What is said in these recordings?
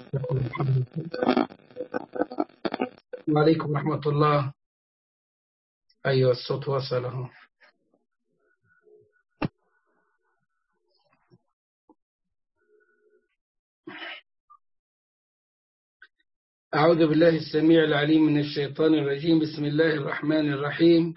وعليكم ورحمة الله أيوة الصوت وصل اهو أعوذ بالله السميع العليم من الشيطان الرجيم بسم الله الرحمن الرحيم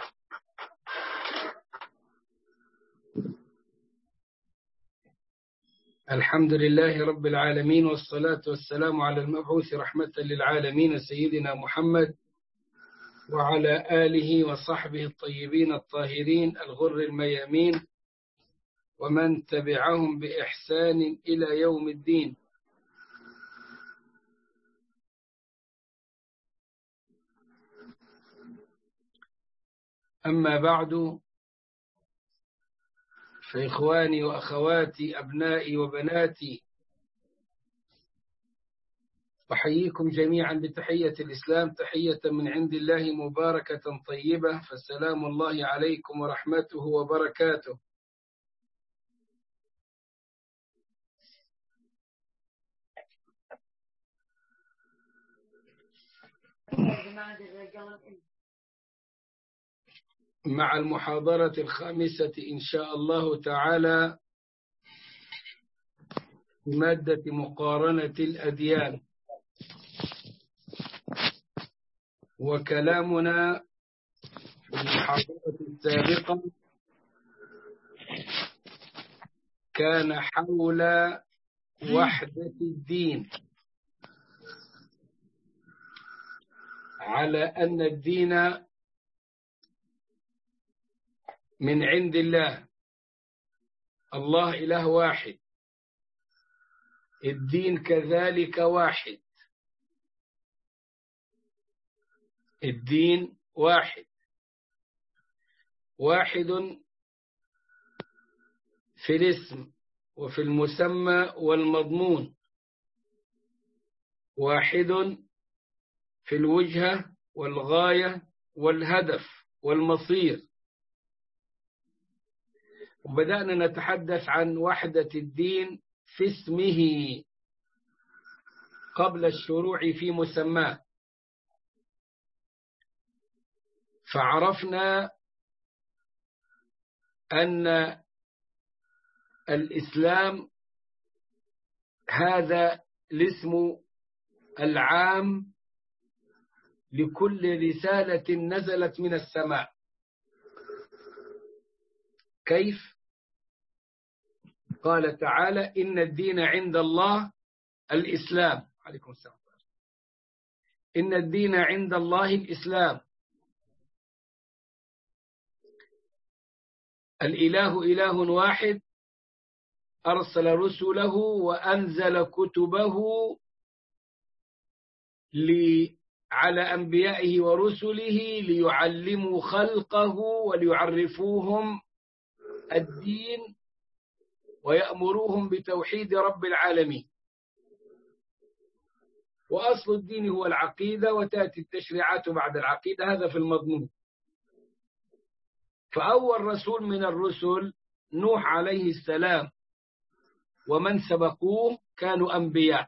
الحمد لله رب العالمين والصلاة والسلام على المبعوث رحمة للعالمين سيدنا محمد وعلى آله وصحبه الطيبين الطاهرين الغر الميامين ومن تبعهم بإحسان إلى يوم الدين أما بعد فإخواني وأخواتي أبنائي وبناتي أحييكم جميعا بتحية الإسلام تحية من عند الله مباركة طيبة فالسلام الله عليكم ورحمته وبركاته مع المحاضرة الخامسة إن شاء الله تعالى في مادة مقارنة الأديان وكلامنا في المحاضرة السابقة كان حول وحدة الدين على أن الدين من عند الله الله إله واحد الدين كذلك واحد الدين واحد واحد في الاسم وفي المسمى والمضمون واحد في الوجهة والغاية والهدف والمصير وبدأنا نتحدث عن وحدة الدين في اسمه قبل الشروع في مسماه فعرفنا أن الإسلام هذا الاسم العام لكل رسالة نزلت من السماء كيف؟ قال تعالى إن الدين عند الله الإسلام عليكم السلام إن الدين عند الله الإسلام الإله إله واحد أرسل رسله وأنزل كتبه على أنبيائه ورسله ليعلموا خلقه وليعرفوهم الدين ويأمروهم بتوحيد رب العالمين وأصل الدين هو العقيدة وتأتي التشريعات بعد العقيدة هذا في المضمون فأول رسول من الرسل نوح عليه السلام ومن سبقوه كانوا أنبياء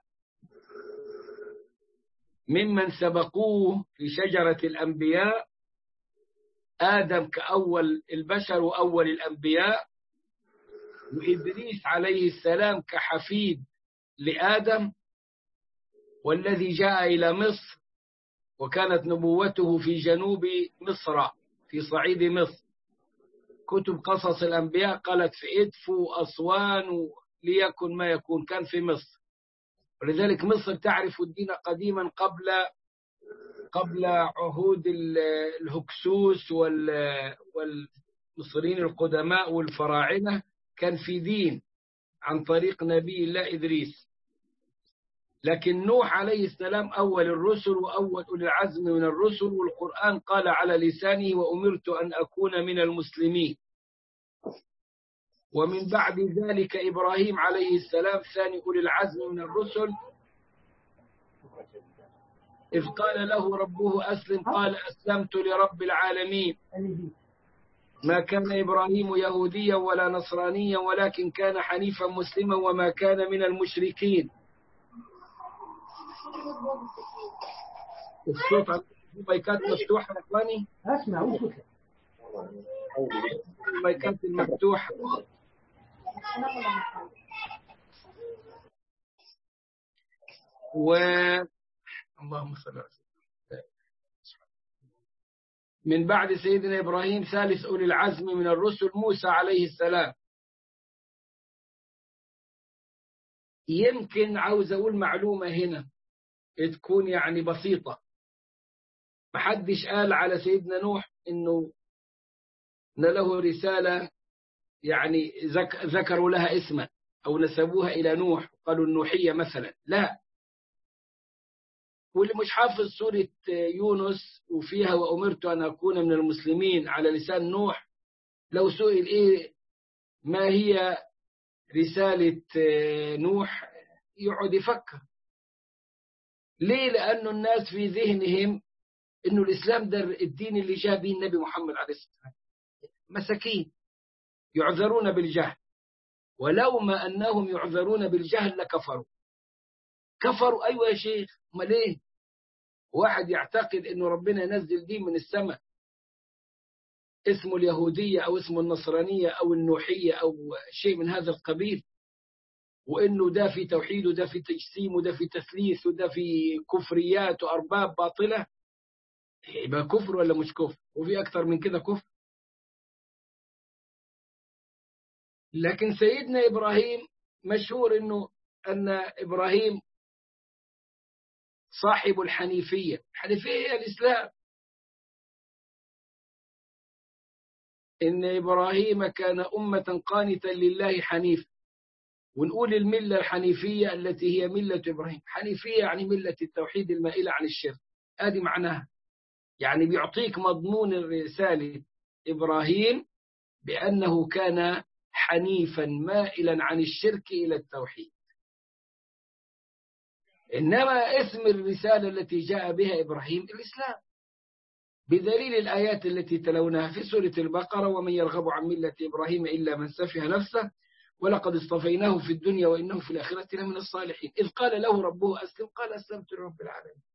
ممن سبقوه في شجرة الأنبياء آدم كأول البشر وأول الأنبياء وإدريس عليه السلام كحفيد لآدم والذي جاء إلى مصر وكانت نبوته في جنوب مصر في صعيد مصر كتب قصص الأنبياء قالت في إدفو أصوان ليكن ما يكون كان في مصر ولذلك مصر تعرف الدين قديما قبل قبل عهود الهكسوس والمصريين القدماء والفراعنة كان في دين عن طريق نبي الله إدريس لكن نوح عليه السلام أول الرسل وأول أولي العزم من الرسل والقرآن قال على لسانه وأمرت أن أكون من المسلمين ومن بعد ذلك إبراهيم عليه السلام ثاني أولي العزم من الرسل إذ قال له ربه أسلم قال أسلمت لرب العالمين ما كان إبراهيم يهوديا ولا نصرانيا ولكن كان حنيفا مسلما وما كان من المشركين الصوت على المايكات مفتوحة يا اخواني اسمع وش المايكات المفتوحة و اللهم صل على سيدنا من بعد سيدنا إبراهيم ثالث أولي العزم من الرسل موسى عليه السلام يمكن عاوز أقول معلومة هنا تكون يعني بسيطة محدش قال على سيدنا نوح إنه إن له رسالة يعني ذك ذكروا لها اسما أو نسبوها إلى نوح قالوا النوحية مثلا لا واللي مش حافظ سورة يونس وفيها وأمرت أن أكون من المسلمين على لسان نوح لو سئل إيه ما هي رسالة نوح يقعد يفكر ليه لأنه الناس في ذهنهم إنه الإسلام ده الدين اللي جاء به النبي محمد عليه الصلاة والسلام مساكين يعذرون بالجهل ولو ما أنهم يعذرون بالجهل لكفروا كفروا أيوة يا شيخ ما ليه واحد يعتقد أنه ربنا ينزل دين من السماء اسمه اليهودية أو اسمه النصرانية أو النوحية أو شيء من هذا القبيل وإنه ده في توحيد وده في تجسيم وده في تثليث وده في كفريات وأرباب باطلة يبقى كفر ولا مش كفر وفي أكثر من كده كفر لكن سيدنا إبراهيم مشهور أنه أن إبراهيم صاحب الحنيفية الحنيفية هي الإسلام إن إبراهيم كان أمة قانتا لله حنيف ونقول الملة الحنيفية التي هي ملة إبراهيم حنيفية يعني ملة التوحيد المائلة عن الشرك هذه معناها يعني بيعطيك مضمون الرسالة إبراهيم بأنه كان حنيفا مائلا عن الشرك إلى التوحيد إنما اسم الرسالة التي جاء بها إبراهيم الإسلام بدليل الآيات التي تلوناها في سورة البقرة ومن يرغب عن ملة إبراهيم إلا من سفه نفسه ولقد اصطفيناه في الدنيا وإنه في الآخرة لمن الصالحين إذ قال له ربه أسلم قال أسلمت لرب العالمين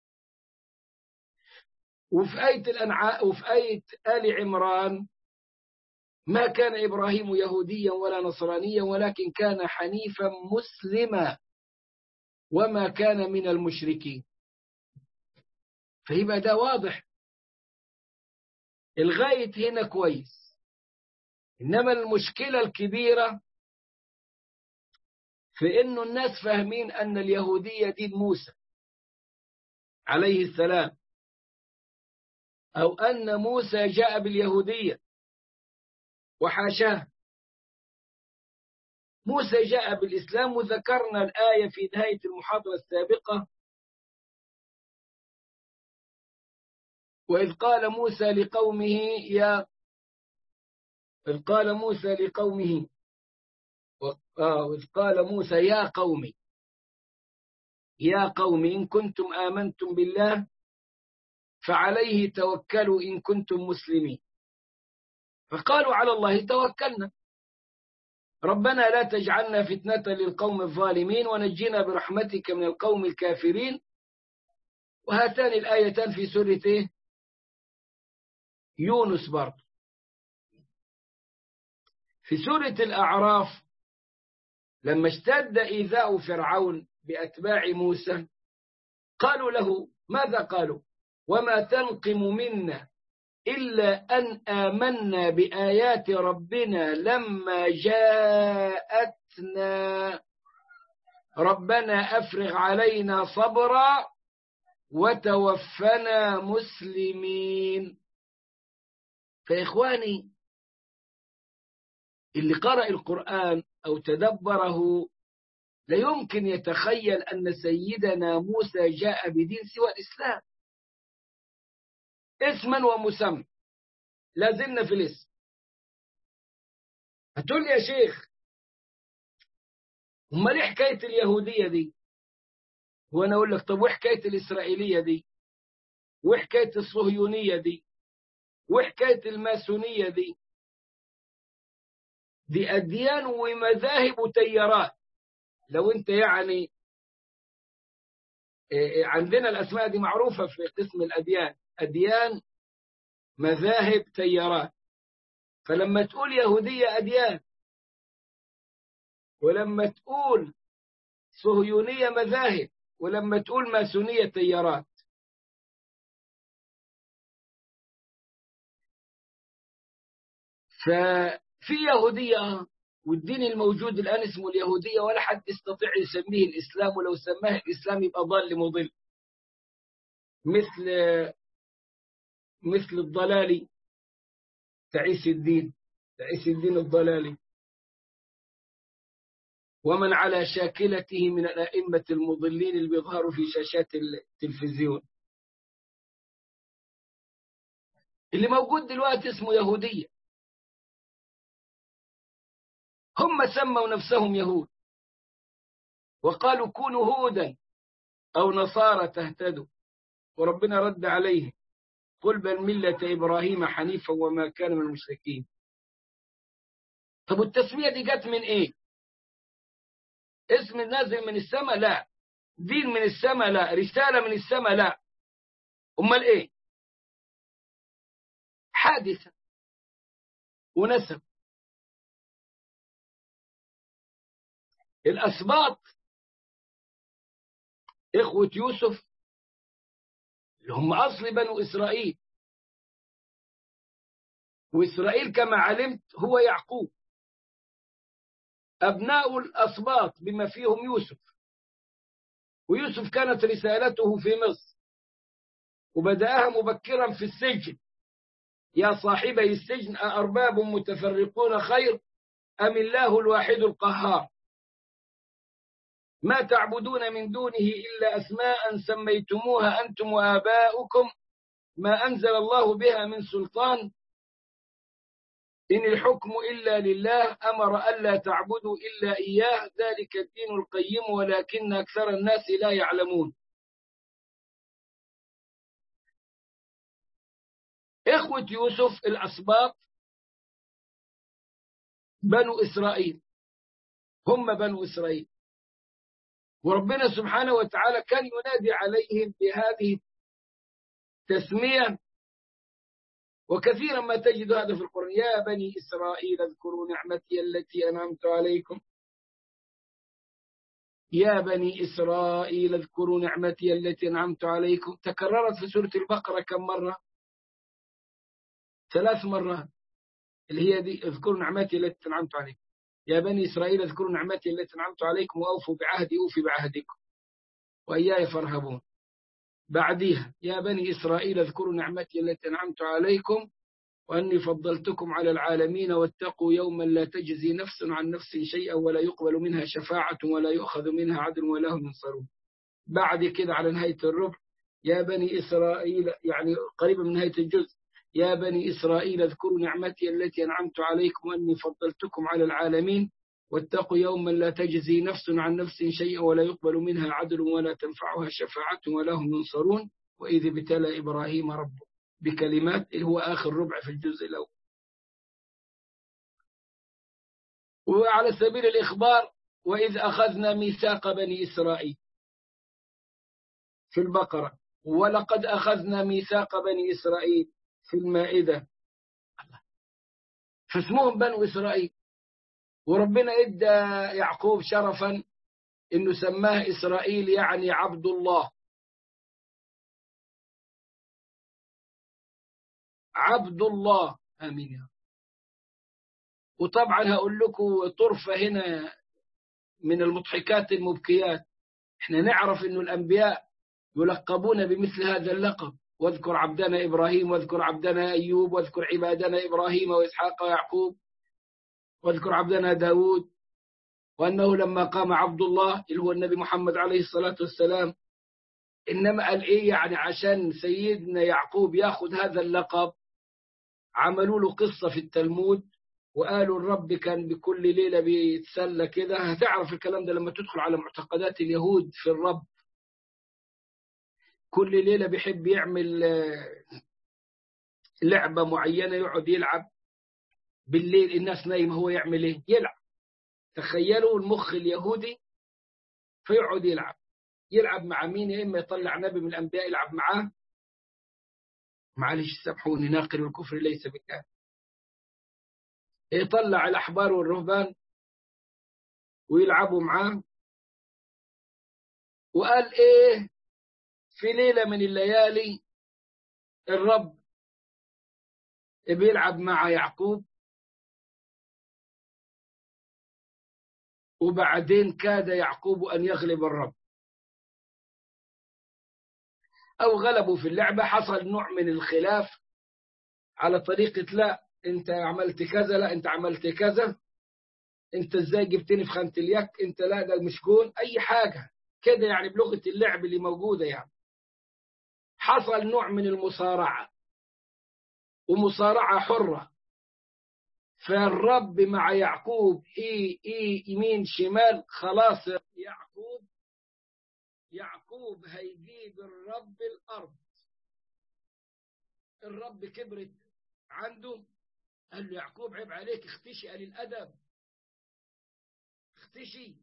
وفي آية الأنعاء وفي آية آل عمران ما كان إبراهيم يهوديا ولا نصرانيا ولكن كان حنيفا مسلما وما كان من المشركين فيبقى ده واضح الغاية هنا كويس إنما المشكلة الكبيرة في إنه الناس فاهمين أن اليهودية دين موسى عليه السلام أو أن موسى جاء باليهودية وحاشاه موسى جاء بالإسلام وذكرنا الآية في نهاية المحاضرة السابقة وإذ قال موسى لقومه يا إذ قال موسى لقومه وإذ قال موسى يا قومي يا قوم إن كنتم آمنتم بالله فعليه توكلوا إن كنتم مسلمين فقالوا على الله توكلنا ربنا لا تجعلنا فتنة للقوم الظالمين ونجينا برحمتك من القوم الكافرين وهاتان الآيتان في سورة إيه؟ يونس برضه في سورة الأعراف لما اشتد إيذاء فرعون بأتباع موسى قالوا له ماذا قالوا وما تنقم منا إلا أن آمنا بآيات ربنا لما جاءتنا ربنا أفرغ علينا صبرا وتوفنا مسلمين فإخواني اللي قرأ القرآن أو تدبره لا يمكن يتخيل أن سيدنا موسى جاء بدين سوى الإسلام اسما ومسمى لازلنا في الاسم هتقول لي يا شيخ امال ايه حكايه اليهوديه دي وانا اقول لك طب وحكايه الاسرائيليه دي وحكايه الصهيونيه دي وحكايه الماسونيه دي دي اديان ومذاهب وتيارات لو انت يعني عندنا الأسماء دي معروفة في قسم الأديان أديان مذاهب تيارات فلما تقول يهودية أديان ولما تقول صهيونية مذاهب ولما تقول ماسونية تيارات ففي يهودية والدين الموجود الآن اسمه اليهودية ولا حد يستطيع يسميه الإسلام ولو سماه الإسلام يبقى ضال مضل مثل مثل الضلالي تعيس الدين تعيس الدين الضلالي ومن على شاكلته من الأئمة المضلين اللي بيظهروا في شاشات التلفزيون اللي موجود دلوقتي اسمه يهودية هم سموا نفسهم يهود وقالوا كونوا هودا أو نصارى تهتدوا وربنا رد عليه قل بل ملة إبراهيم حنيفا وما كان من المشركين طب والتسمية دي جت من إيه اسم نازل من السماء لا دين من السماء لا رسالة من السماء لا أمال إيه حادثة ونسب الأسباط إخوة يوسف اللي هم أصل بنو إسرائيل وإسرائيل كما علمت هو يعقوب أبناء الأسباط بما فيهم يوسف ويوسف كانت رسالته في مصر وبدأها مبكرا في السجن يا صاحبي السجن أأرباب متفرقون خير أم الله الواحد القهار ما تعبدون من دونه إلا أسماء سميتموها أنتم وآباؤكم ما أنزل الله بها من سلطان إن الحكم إلا لله أمر ألا تعبدوا إلا إياه ذلك الدين القيم ولكن أكثر الناس لا يعلمون إخوة يوسف الأسباط بنو إسرائيل هم بنو إسرائيل وربنا سبحانه وتعالى كان ينادي عليهم بهذه التسمية وكثيرا ما تجد هذا في القرآن يا بني إسرائيل اذكروا نعمتي التي أنعمت عليكم يا بني إسرائيل اذكروا نعمتي التي أنعمت عليكم تكررت في سورة البقرة كم مرة ثلاث مرات اللي هي دي اذكروا نعمتي التي أنعمت عليكم يا بني إسرائيل اذكروا نعمتي التي أنعمت عليكم وأوفوا بعهدي أوفي بعهدكم وإياي فارهبون بعدها يا بني إسرائيل اذكروا نعمتي التي أنعمت عليكم وأني فضلتكم على العالمين واتقوا يوما لا تجزي نفس عن نفس شيئا ولا يقبل منها شفاعة ولا يؤخذ منها عدل ولا هم ينصرون بعد كده على نهاية الربع يا بني إسرائيل يعني قريبا من نهاية الجزء يا بني إسرائيل اذكروا نعمتي التي أنعمت عليكم وأني فضلتكم على العالمين واتقوا يوما لا تجزي نفس عن نفس شيئا ولا يقبل منها عدل ولا تنفعها شفاعة ولا هم ينصرون وإذ ابتلى إبراهيم ربه بكلمات اللي هو آخر ربع في الجزء الأول وعلى سبيل الإخبار وإذ أخذنا ميثاق بني إسرائيل في البقرة ولقد أخذنا ميثاق بني إسرائيل في المائدة فاسمهم بنو إسرائيل وربنا ادى يعقوب شرفا انه سماه اسرائيل يعني عبد الله عبد الله امين يا وطبعا هقول لكم طرفه هنا من المضحكات المبكيات احنا نعرف انه الانبياء يلقبون بمثل هذا اللقب واذكر عبدنا ابراهيم واذكر عبدنا ايوب واذكر عبادنا ابراهيم واسحاق ويعقوب واذكر عبدنا داود وأنه لما قام عبد الله اللي هو النبي محمد عليه الصلاة والسلام إنما قال إيه يعني عشان سيدنا يعقوب ياخذ هذا اللقب عملوا له قصة في التلمود وقالوا الرب كان بكل ليلة بيتسلى كده هتعرف الكلام ده لما تدخل على معتقدات اليهود في الرب كل ليلة بيحب يعمل لعبة معينة يقعد يلعب بالليل الناس نايمة هو يعمل ايه يلعب تخيلوا المخ اليهودي فيقعد يلعب يلعب مع مين يا إما يطلع نبي من الأنبياء يلعب معاه معلش سامحوني ناقل الكفر ليس بكافر يطلع الأحبار والرهبان ويلعبوا معاه وقال إيه في ليلة من الليالي الرب بيلعب مع يعقوب وبعدين كاد يعقوب أن يغلب الرب أو غلبوا في اللعبة حصل نوع من الخلاف على طريقة لا أنت عملت كذا لا أنت عملت كذا أنت إزاي جبتني في خانة اليك أنت لا ده مش جون أي حاجة كده يعني بلغة اللعب اللي موجودة يعني حصل نوع من المصارعة ومصارعة حرة فالرب مع يعقوب إيه إيه يمين شمال خلاص يعقوب يعقوب هيجيب الرب الأرض الرب كبرت عنده قال له يعقوب عيب عليك اختشي قال الأدب اختشي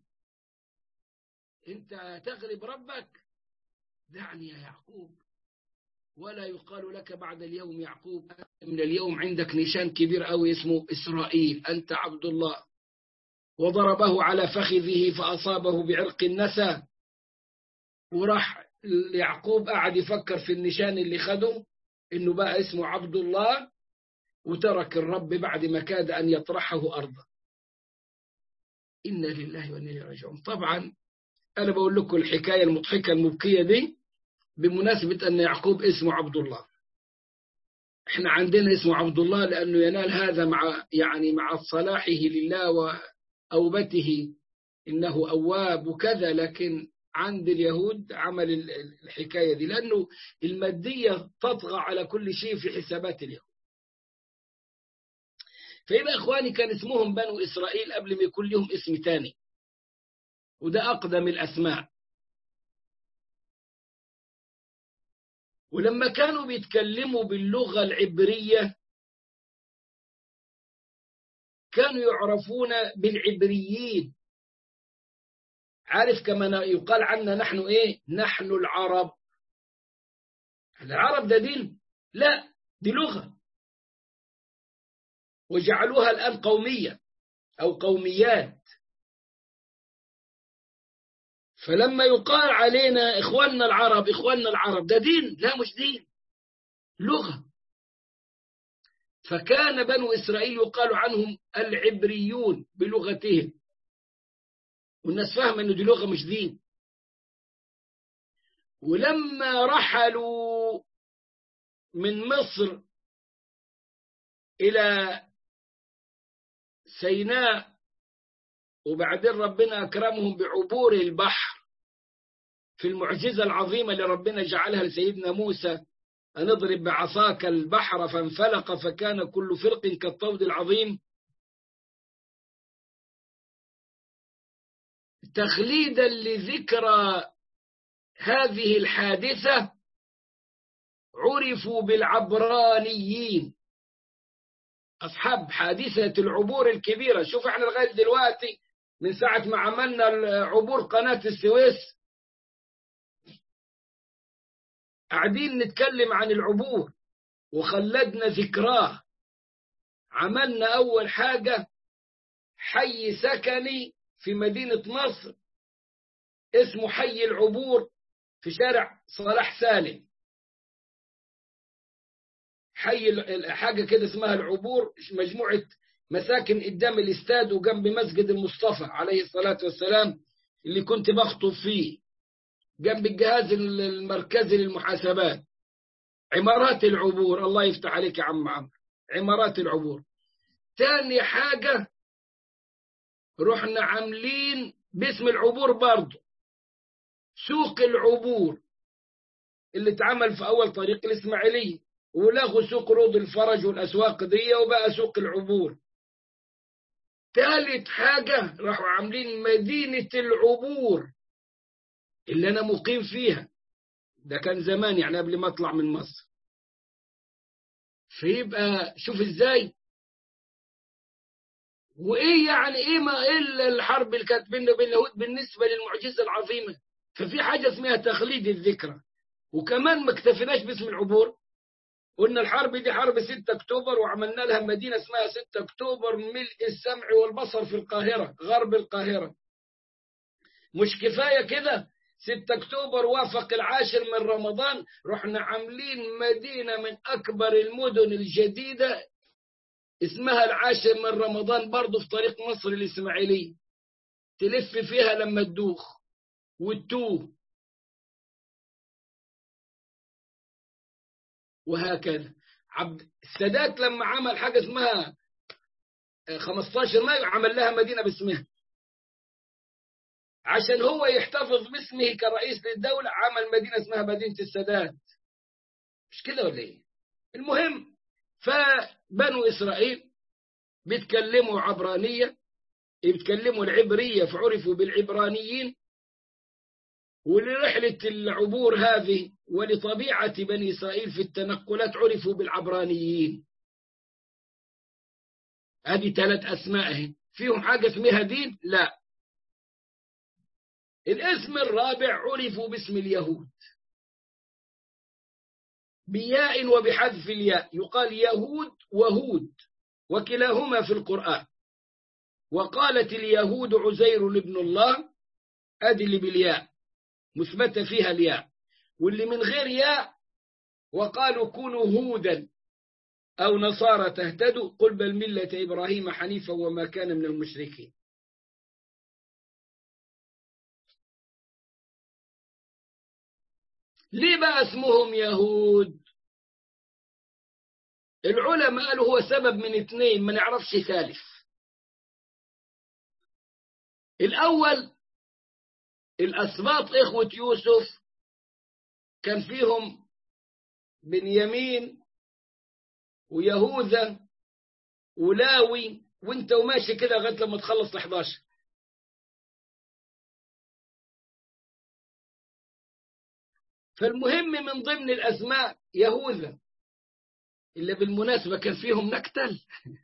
انت تغلب ربك دعني يا يعقوب ولا يقال لك بعد اليوم يعقوب من اليوم عندك نشان كبير قوي اسمه إسرائيل أنت عبد الله وضربه على فخذه فأصابه بعرق النسى وراح يعقوب قعد يفكر في النشان اللي خده انه بقى اسمه عبد الله وترك الرب بعد ما كاد ان يطرحه ارضا انا لله وانا اليه راجعون طبعا انا بقول لكم الحكايه المضحكه المبكيه دي بمناسبه ان يعقوب اسمه عبد الله احنا عندنا اسمه عبد الله لانه ينال هذا مع يعني مع صلاحه لله واوبته انه اواب وكذا لكن عند اليهود عمل الحكاية دي لأنه المادية تطغى على كل شيء في حسابات اليهود فيبقى إخواني كان اسمهم بنو إسرائيل قبل ما يكون لهم اسم تاني وده أقدم الأسماء ولما كانوا بيتكلموا باللغة العبرية كانوا يعرفون بالعبريين عارف كما يقال عنا نحن ايه نحن العرب العرب ده دين لا دي لغة وجعلوها الآن قومية أو قوميات فلما يقال علينا إخواننا العرب إخواننا العرب ده دين لا مش دين لغة فكان بنو إسرائيل يقال عنهم العبريون بلغتهم والناس فاهمة انه دي لغة مش دين ولما رحلوا من مصر إلى سيناء وبعدين ربنا أكرمهم بعبور البحر في المعجزة العظيمة اللي ربنا جعلها لسيدنا موسى أن اضرب بعصاك البحر فانفلق فكان كل فرق كالطود العظيم تخليدا لذكرى هذه الحادثة عرفوا بالعبرانيين أصحاب حادثة العبور الكبيرة شوف احنا لغاية دلوقتي من ساعة ما عملنا عبور قناة السويس قاعدين نتكلم عن العبور وخلدنا ذكراه عملنا أول حاجة حي سكني في مدينة مصر اسمه حي العبور في شارع صلاح سالم حي حاجة كده اسمها العبور مجموعة مساكن قدام الاستاد وجنب مسجد المصطفى عليه الصلاة والسلام اللي كنت بخطب فيه جنب الجهاز المركزي للمحاسبات عمارات العبور الله يفتح عليك يا عم عمرو عمارات العبور تاني حاجة رحنا عاملين باسم العبور برضه سوق العبور اللي اتعمل في أول طريق الإسماعيلية ولغوا سوق روض الفرج والأسواق دي وبقى سوق العبور ثالث حاجة راحوا عاملين مدينة العبور اللي أنا مقيم فيها ده كان زمان يعني قبل ما أطلع من مصر فيبقى شوف إزاي وإيه يعني إيه ما إلا الحرب اللي كانت بيننا وبين اليهود بالنسبة للمعجزة العظيمة ففي حاجة اسمها تخليد الذكرى وكمان ما اكتفيناش باسم العبور قلنا الحرب دي حرب 6 اكتوبر وعملنا لها مدينة اسمها 6 اكتوبر ملء السمع والبصر في القاهرة غرب القاهرة مش كفاية كده 6 اكتوبر وافق العاشر من رمضان رحنا عاملين مدينة من اكبر المدن الجديدة اسمها العاشر من رمضان برضه في طريق مصر الاسماعيلية تلف فيها لما تدوخ وتتوه وهكذا عبد السادات لما عمل حاجة اسمها 15 مايو عمل لها مدينة باسمها عشان هو يحتفظ باسمه كرئيس للدولة عمل مدينة اسمها مدينة السادات مش كده ولا ايه المهم فبنو إسرائيل بيتكلموا عبرانية بيتكلموا العبرية فعرفوا بالعبرانيين ولرحلة العبور هذه ولطبيعة بني إسرائيل في التنقلات عرفوا بالعبرانيين هذه ثلاث أسماء فيهم حاجة اسمها دين لا الاسم الرابع عرفوا باسم اليهود بياء وبحذف الياء يقال يهود وهود وكلاهما في القرآن وقالت اليهود عزير ابن الله أدي اللي بالياء مثبتة فيها الياء واللي من غير ياء وقالوا كونوا هودا أو نصارى تهتدوا قل بل ملة إبراهيم حنيفا وما كان من المشركين ليه بقى اسمهم يهود العلماء قالوا هو سبب من اثنين ما نعرفش ثالث الأول الأسباط إخوة يوسف كان فيهم بنيامين ويهوذا ولاوي وانت وماشي كده لغايه لما تخلص ال 11 فالمهم من ضمن الأسماء يهوذا اللي بالمناسبة كان فيهم نكتل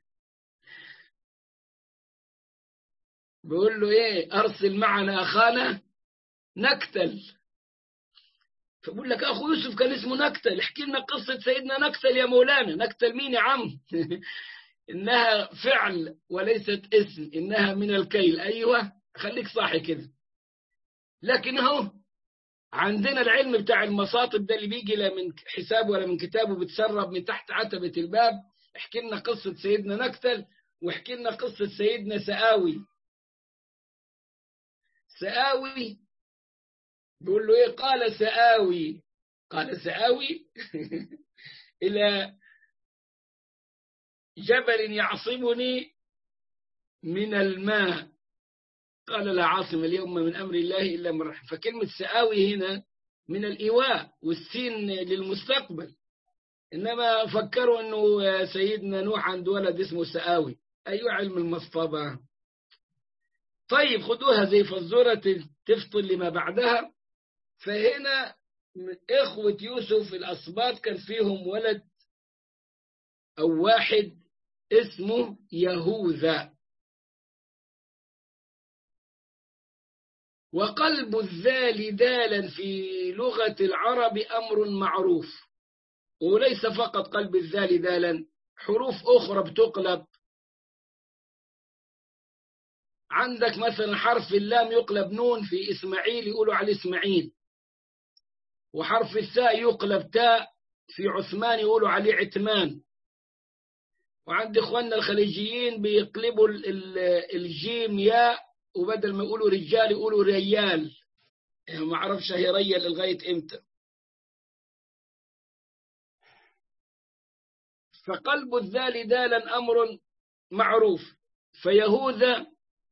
بيقول له ايه ارسل معنا اخانا نكتل فبقول لك اخو يوسف كان اسمه نكتل احكي لنا قصة سيدنا نكتل يا مولانا نكتل مين يا عم انها فعل وليست اسم انها من الكيل ايوه خليك صاحي كده لكن اهو عندنا العلم بتاع المصاطب ده اللي بيجي لا من حساب ولا من كتاب وبتسرب من تحت عتبة الباب احكي لنا قصة سيدنا نكتل واحكي لنا قصة سيدنا سآوي سآوي بيقول له ايه قال سآوي قال سآوي إلى جبل يعصمني من الماء قال لا عاصم اليوم من أمر الله إلا من رحم فكلمة سآوي هنا من الإيواء والسين للمستقبل إنما فكروا أنه سيدنا نوح عنده ولد اسمه سآوي أيوة علم المصطبة طيب خدوها زي فزورة تفصل لما بعدها فهنا إخوة يوسف الأصباط كان فيهم ولد أو واحد اسمه يهوذا وقلب الذال دالا في لغة العرب أمر معروف وليس فقط قلب الذال دالا حروف أخرى بتقلب عندك مثلا حرف اللام يقلب نون في إسماعيل يقولوا على إسماعيل وحرف الثاء يقلب تاء في عثمان يقولوا عليه عتمان وعند إخواننا الخليجيين بيقلبوا الجيم ياء وبدل ما يقولوا رجال يقولوا ريال يعني ما اعرفش هي ريال لغايه امتى فقلب الذال دالا امر معروف فيهوذا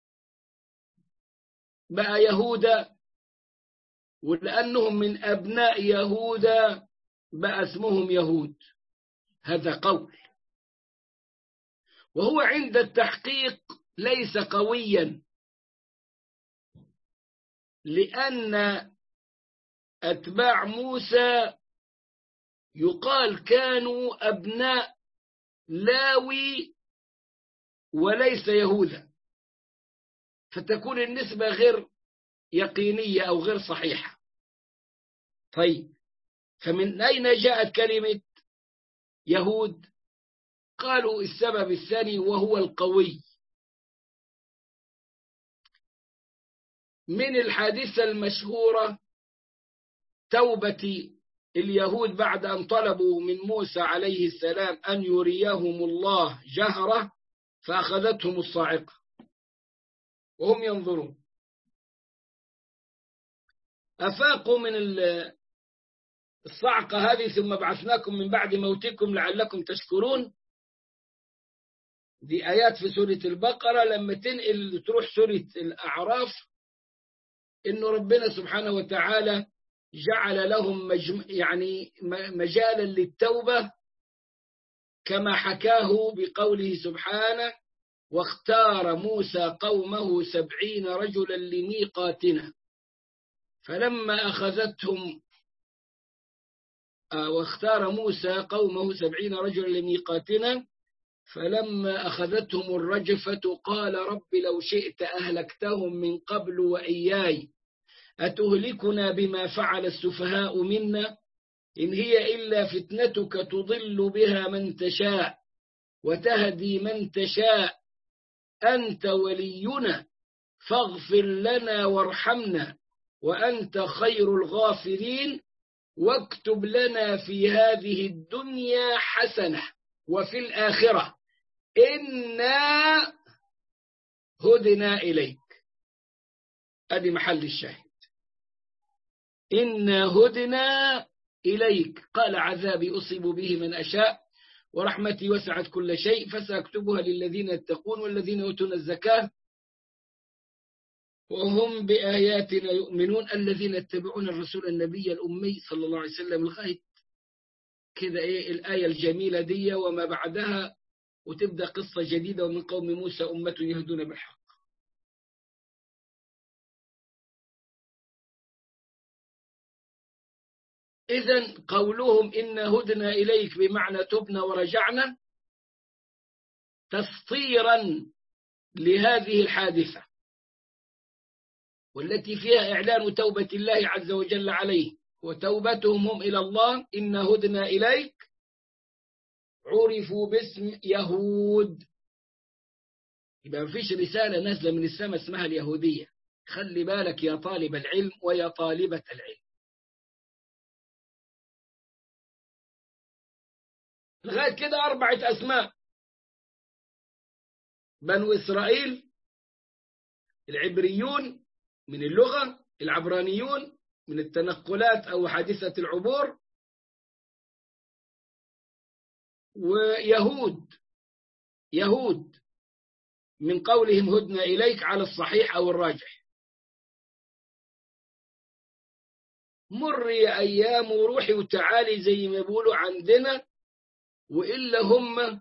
بقى يهوذا ولانهم من ابناء يهوذا بقى اسمهم يهود هذا قول وهو عند التحقيق ليس قويا لأن أتباع موسى يقال كانوا أبناء لاوي وليس يهوذا فتكون النسبة غير يقينية أو غير صحيحة طيب فمن أين جاءت كلمة يهود قالوا السبب الثاني وهو القوي من الحادثة المشهورة توبة اليهود بعد أن طلبوا من موسى عليه السلام أن يريهم الله جهرة فأخذتهم الصاعقة وهم ينظرون أفاقوا من الصعقة هذه ثم بعثناكم من بعد موتكم لعلكم تشكرون دي آيات في سورة البقرة لما تنقل تروح سورة الأعراف إنه ربنا سبحانه وتعالى جعل لهم مجم يعني مجالا للتوبة كما حكاه بقوله سبحانه واختار موسى قومه سبعين رجلا لميقاتنا فلما أخذتهم واختار موسى قومه سبعين رجلا لميقاتنا فلما أخذتهم الرجفة قال رب لو شئت أهلكتهم من قبل وإياي أتهلكنا بما فعل السفهاء منا إن هي إلا فتنتك تضل بها من تشاء وتهدي من تشاء أنت ولينا فاغفر لنا وارحمنا وأنت خير الغافرين واكتب لنا في هذه الدنيا حسنة وفي الآخرة إنا هدنا إليك أدي محل الشاهد إنا هدنا إليك قال عذابي أصيب به من أشاء ورحمتي وسعت كل شيء فسأكتبها للذين يتقون والذين يؤتون الزكاة وهم بآياتنا يؤمنون الذين يتبعون الرسول النبي الأمي صلى الله عليه وسلم لغاية كذا إيه الآية الجميلة دي وما بعدها وتبدأ قصة جديدة ومن قوم موسى أمة يهدون بالحق إذا قولهم إن هدنا إليك بمعنى تبنا ورجعنا تسطيرا لهذه الحادثة والتي فيها إعلان توبة الله عز وجل عليه وتوبتهم هم إلى الله إن هدنا إليك عرفوا باسم يهود يبقى ما فيش رسالة نازلة من السماء اسمها اليهودية خلي بالك يا طالب العلم ويا طالبة العلم لغاية كده أربعة أسماء بنو إسرائيل العبريون من اللغة العبرانيون من التنقلات أو حادثة العبور ويهود يهود من قولهم هدنا إليك على الصحيح أو الراجح مر يا أيام وروحي وتعالي زي ما بيقولوا عندنا وإلا هم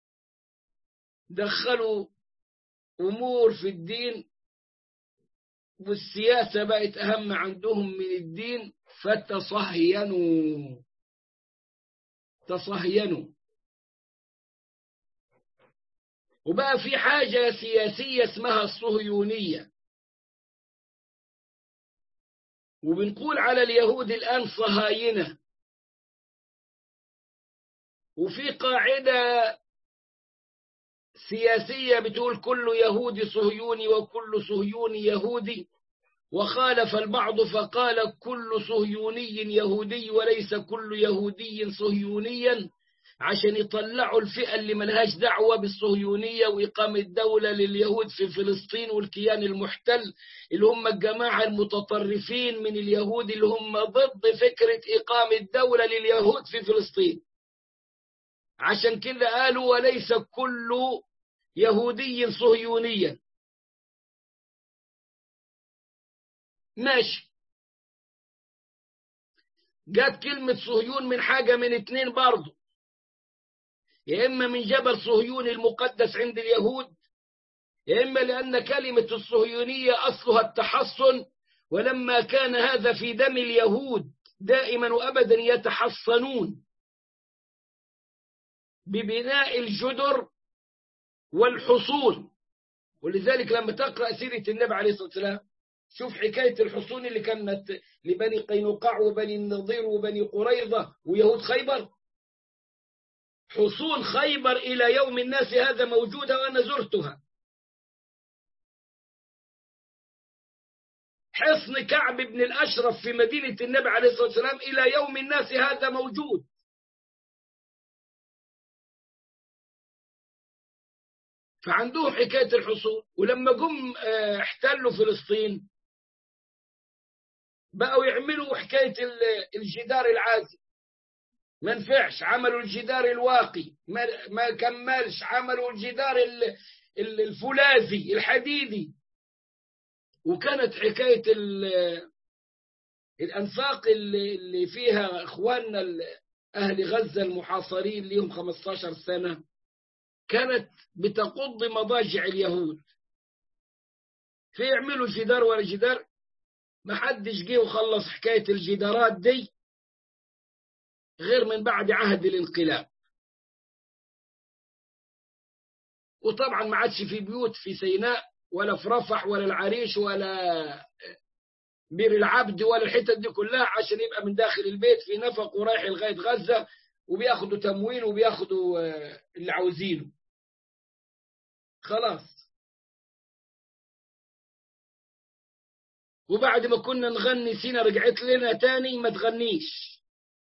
دخلوا أمور في الدين والسياسة بقت أهم عندهم من الدين فتصهينوا تصهينوا وبقى في حاجة سياسية اسمها الصهيونية وبنقول على اليهود الآن صهاينة وفي قاعدة سياسية بتقول كل يهودي صهيوني وكل صهيوني يهودي وخالف البعض فقال كل صهيوني يهودي وليس كل يهودي صهيونيا عشان يطلعوا الفئة اللي ملهاش دعوة بالصهيونية وإقامة دولة لليهود في فلسطين والكيان المحتل اللي هم الجماعة المتطرفين من اليهود اللي هم ضد فكرة إقامة دولة لليهود في فلسطين عشان كده قالوا وليس كل يهودي صهيونيا ماشي جت كلمة صهيون من حاجة من اتنين برضه يا إما من جبل صهيون المقدس عند اليهود يا إما لأن كلمة الصهيونية أصلها التحصن ولما كان هذا في دم اليهود دائما وأبدا يتحصنون ببناء الجدر والحصول ولذلك لما تقرأ سيرة النبي عليه الصلاة والسلام شوف حكاية الحصون اللي كانت لبني قينقاع وبني النضير وبني قريظة ويهود خيبر حصون خيبر إلى يوم الناس هذا موجودة وأنا زرتها حصن كعب بن الأشرف في مدينة النبي عليه الصلاة والسلام إلى يوم الناس هذا موجود فعندهم حكاية الحصول ولما جم احتلوا فلسطين بقوا يعملوا حكاية الجدار العازل ما نفعش عملوا الجدار الواقي ما, ما كملش عملوا الجدار الفولاذي الحديدي وكانت حكاية الأنفاق اللي فيها إخواننا أهل غزة المحاصرين لهم 15 سنة كانت بتقض مضاجع اليهود فيعملوا جدار ولا جدار ما حدش جه وخلص حكاية الجدارات دي غير من بعد عهد الانقلاب وطبعا ما عادش في بيوت في سيناء ولا في رفح ولا العريش ولا بير العبد ولا الحتت دي كلها عشان يبقى من داخل البيت في نفق ورايح لغاية غزة وبياخدوا تموين وبياخدوا اللي عاوزينه خلاص وبعد ما كنا نغني سينا رجعت لنا تاني ما تغنيش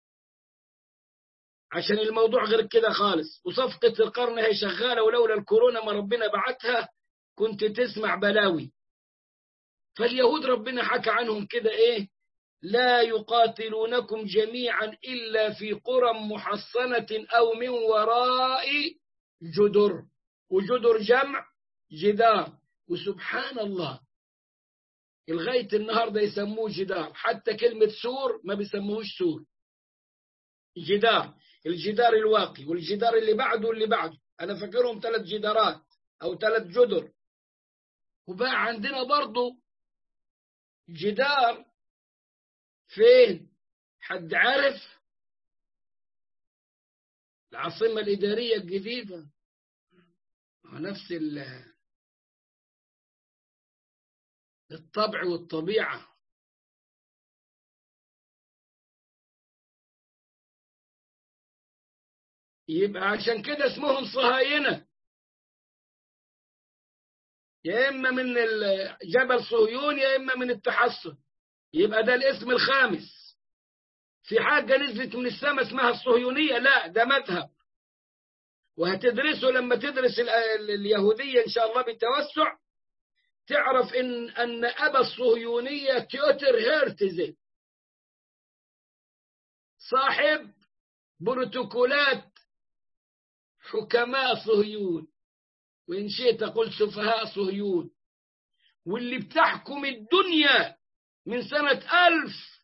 عشان الموضوع غير كده خالص وصفقة القرن هي شغالة ولولا الكورونا ما ربنا بعتها كنت تسمع بلاوي فاليهود ربنا حكى عنهم كده ايه لا يقاتلونكم جميعا إلا في قرى محصنة أو من وراء جدر وجدر جمع جدار وسبحان الله لغاية النهاردة يسموه جدار حتى كلمة سور ما بيسموهوش سور جدار الجدار الواقي والجدار اللي بعده واللي بعده أنا فاكرهم ثلاث جدارات أو ثلاث جدر وبقى عندنا برضو جدار فين حد عارف العاصمة الإدارية الجديدة نفس الطبع والطبيعة يبقى عشان كده اسمهم صهاينة يا إما من جبل صهيون يا إما من التحصن يبقى ده الاسم الخامس في حاجة نزلت من السماء اسمها الصهيونية لا ده مذهب وهتدرسه لما تدرس اليهودية إن شاء الله بالتوسع تعرف إن أن أبا الصهيونية تيوتر هيرتزل صاحب بروتوكولات حكماء صهيون وإن شئت قل سفهاء صهيون واللي بتحكم الدنيا من سنة ألف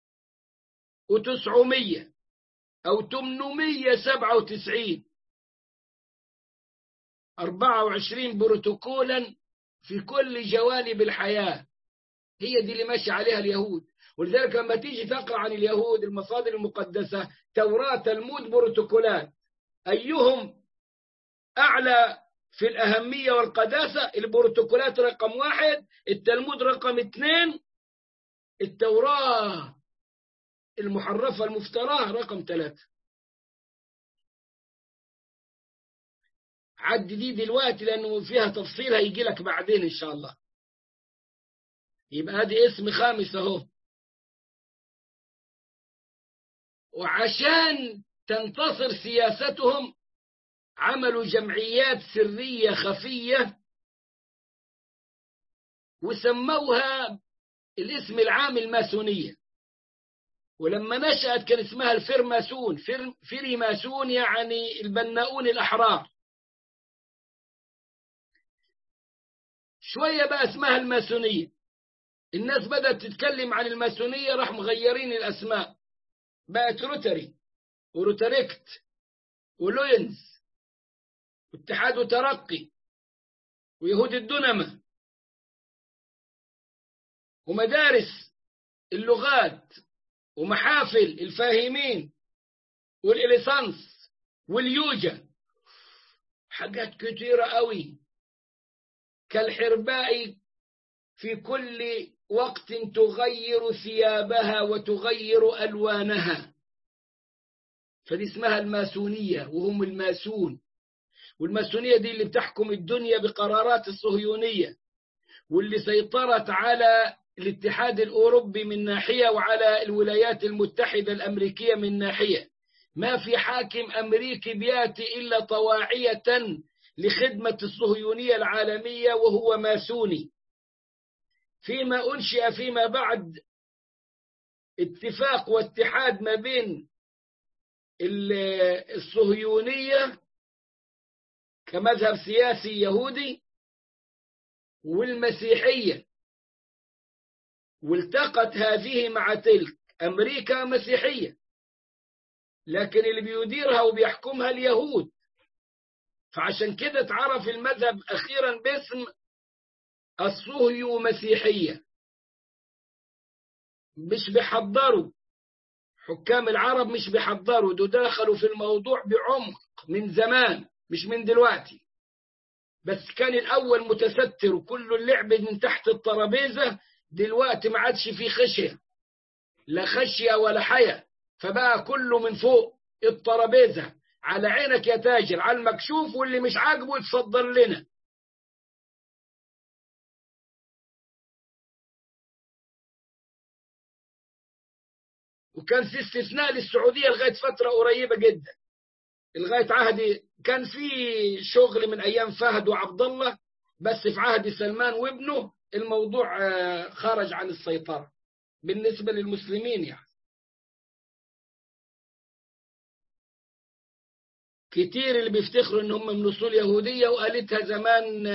وتسعمية أو تمنمية سبعة وتسعين أربعة وعشرين بروتوكولا في كل جوانب الحياة هي دي اللي ماشي عليها اليهود ولذلك لما تيجي تقرأ عن اليهود المصادر المقدسة توراة تلمود بروتوكولات أيهم أعلى في الأهمية والقداسة البروتوكولات رقم واحد التلمود رقم اثنين التوراة المحرفة المفتراه رقم ثلاثة عد دي دلوقتي لأنه فيها تفصيل هيجي لك بعدين إن شاء الله يبقى هذه اسم خامس أهو وعشان تنتصر سياستهم عملوا جمعيات سرية خفية وسموها الاسم العام الماسونية ولما نشأت كان اسمها الفرماسون فر فريماسون يعني البناؤون الأحرار شوية بقى اسمها الماسونية الناس بدأت تتكلم عن الماسونية راح مغيرين الأسماء بقت روتري وروتريكت ولوينز واتحاد وترقي ويهود الدنمة ومدارس اللغات ومحافل الفاهمين والإليسانس واليوجا حاجات كتيرة قوي كالحرباء في كل وقت تغير ثيابها وتغير ألوانها فدي اسمها الماسونية وهم الماسون والماسونية دي اللي بتحكم الدنيا بقرارات الصهيونية واللي سيطرت على الاتحاد الأوروبي من ناحية وعلى الولايات المتحدة الأمريكية من ناحية ما في حاكم أمريكي بياتي إلا طواعية لخدمة الصهيونية العالمية وهو ماسوني فيما أنشئ فيما بعد اتفاق واتحاد ما بين الصهيونية كمذهب سياسي يهودي والمسيحية والتقت هذه مع تلك أمريكا مسيحية لكن اللي بيديرها وبيحكمها اليهود فعشان كده اتعرف المذهب أخيرا باسم الصهيو مسيحية مش بيحضروا حكام العرب مش بيحضروا دول دخلوا في الموضوع بعمق من زمان مش من دلوقتي بس كان الأول متستر وكل اللعب من تحت الترابيزة دلوقتي ما عادش في خشية لا خشية ولا حياة فبقى كله من فوق الترابيزة على عينك يا تاجر على المكشوف واللي مش عاجبه يتصدر لنا وكان في استثناء للسعودية لغاية فترة قريبة جدا لغاية عهد كان في شغل من أيام فهد وعبد الله بس في عهد سلمان وابنه الموضوع خرج عن السيطرة بالنسبة للمسلمين يعني كتير اللي بيفتخروا ان هم من اصول يهوديه وقالتها زمان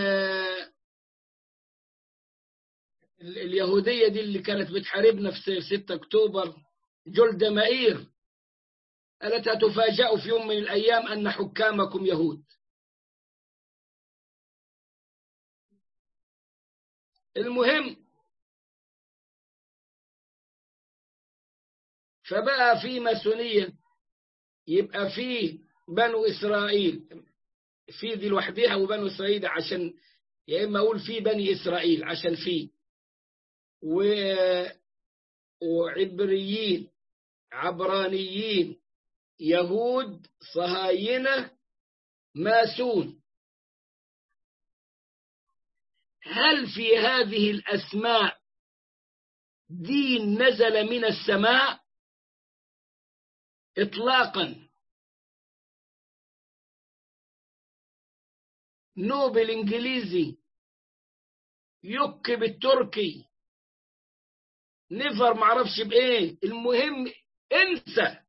اليهوديه دي اللي كانت بتحاربنا في 6 اكتوبر جلده مائير قالت هتفاجئوا في يوم من الايام ان حكامكم يهود المهم فبقى في ماسونيه يبقى في بنو إسرائيل في دي لوحدها وبنو إسرائيل عشان يا إما أقول في بني إسرائيل عشان في و... وعبريين عبرانيين يهود صهاينة ماسون هل في هذه الأسماء دين نزل من السماء إطلاقاً نو بالانجليزي يك بالتركي نفر معرفش بايه المهم انسى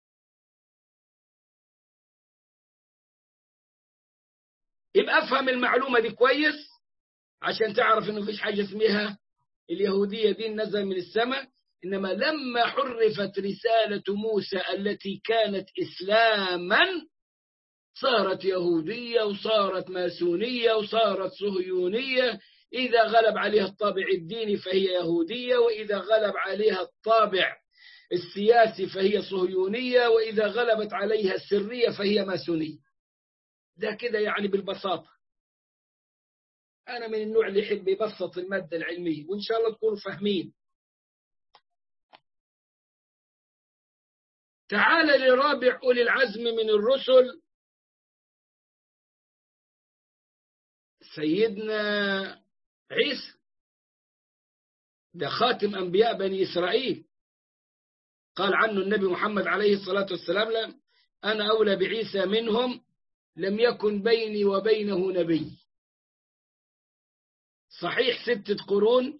يبقى افهم المعلومه دي كويس عشان تعرف انه مفيش حاجه اسمها اليهوديه دي نزل من السماء انما لما حرفت رساله موسى التي كانت اسلاما صارت يهودية وصارت ماسونية وصارت صهيونية إذا غلب عليها الطابع الديني فهي يهودية وإذا غلب عليها الطابع السياسي فهي صهيونية وإذا غلبت عليها السرية فهي ماسونية ده كده يعني بالبساطة أنا من النوع اللي يحب يبسط المادة العلمية وإن شاء الله تكونوا فاهمين تعال لرابع أولي العزم من الرسل سيدنا عيسى ده خاتم أنبياء بني إسرائيل قال عنه النبي محمد عليه الصلاة والسلام لم أنا أولى بعيسى منهم لم يكن بيني وبينه نبي صحيح ستة قرون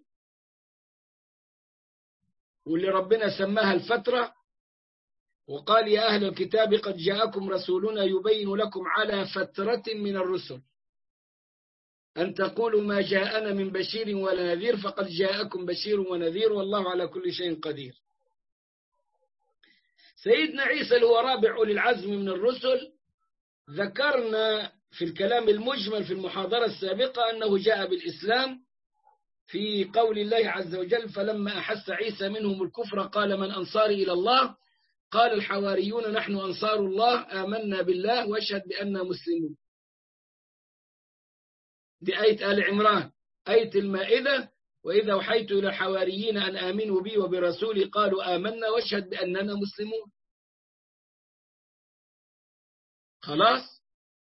واللي ربنا سماها الفترة وقال يا أهل الكتاب قد جاءكم رسولنا يبين لكم على فترة من الرسل أن تقولوا ما جاءنا من بشير ولا نذير فقد جاءكم بشير ونذير والله على كل شيء قدير سيدنا عيسى اللي هو رابع أولي العزم من الرسل ذكرنا في الكلام المجمل في المحاضرة السابقة أنه جاء بالإسلام في قول الله عز وجل فلما أحس عيسى منهم الكفر قال من أنصاري إلى الله قال الحواريون نحن أنصار الله آمنا بالله واشهد بأننا مسلمون دي آية آل عمران آية المائدة وإذا أوحيت إلى الحواريين أن آمنوا بي وبرسولي قالوا آمنا واشهد بأننا مسلمون خلاص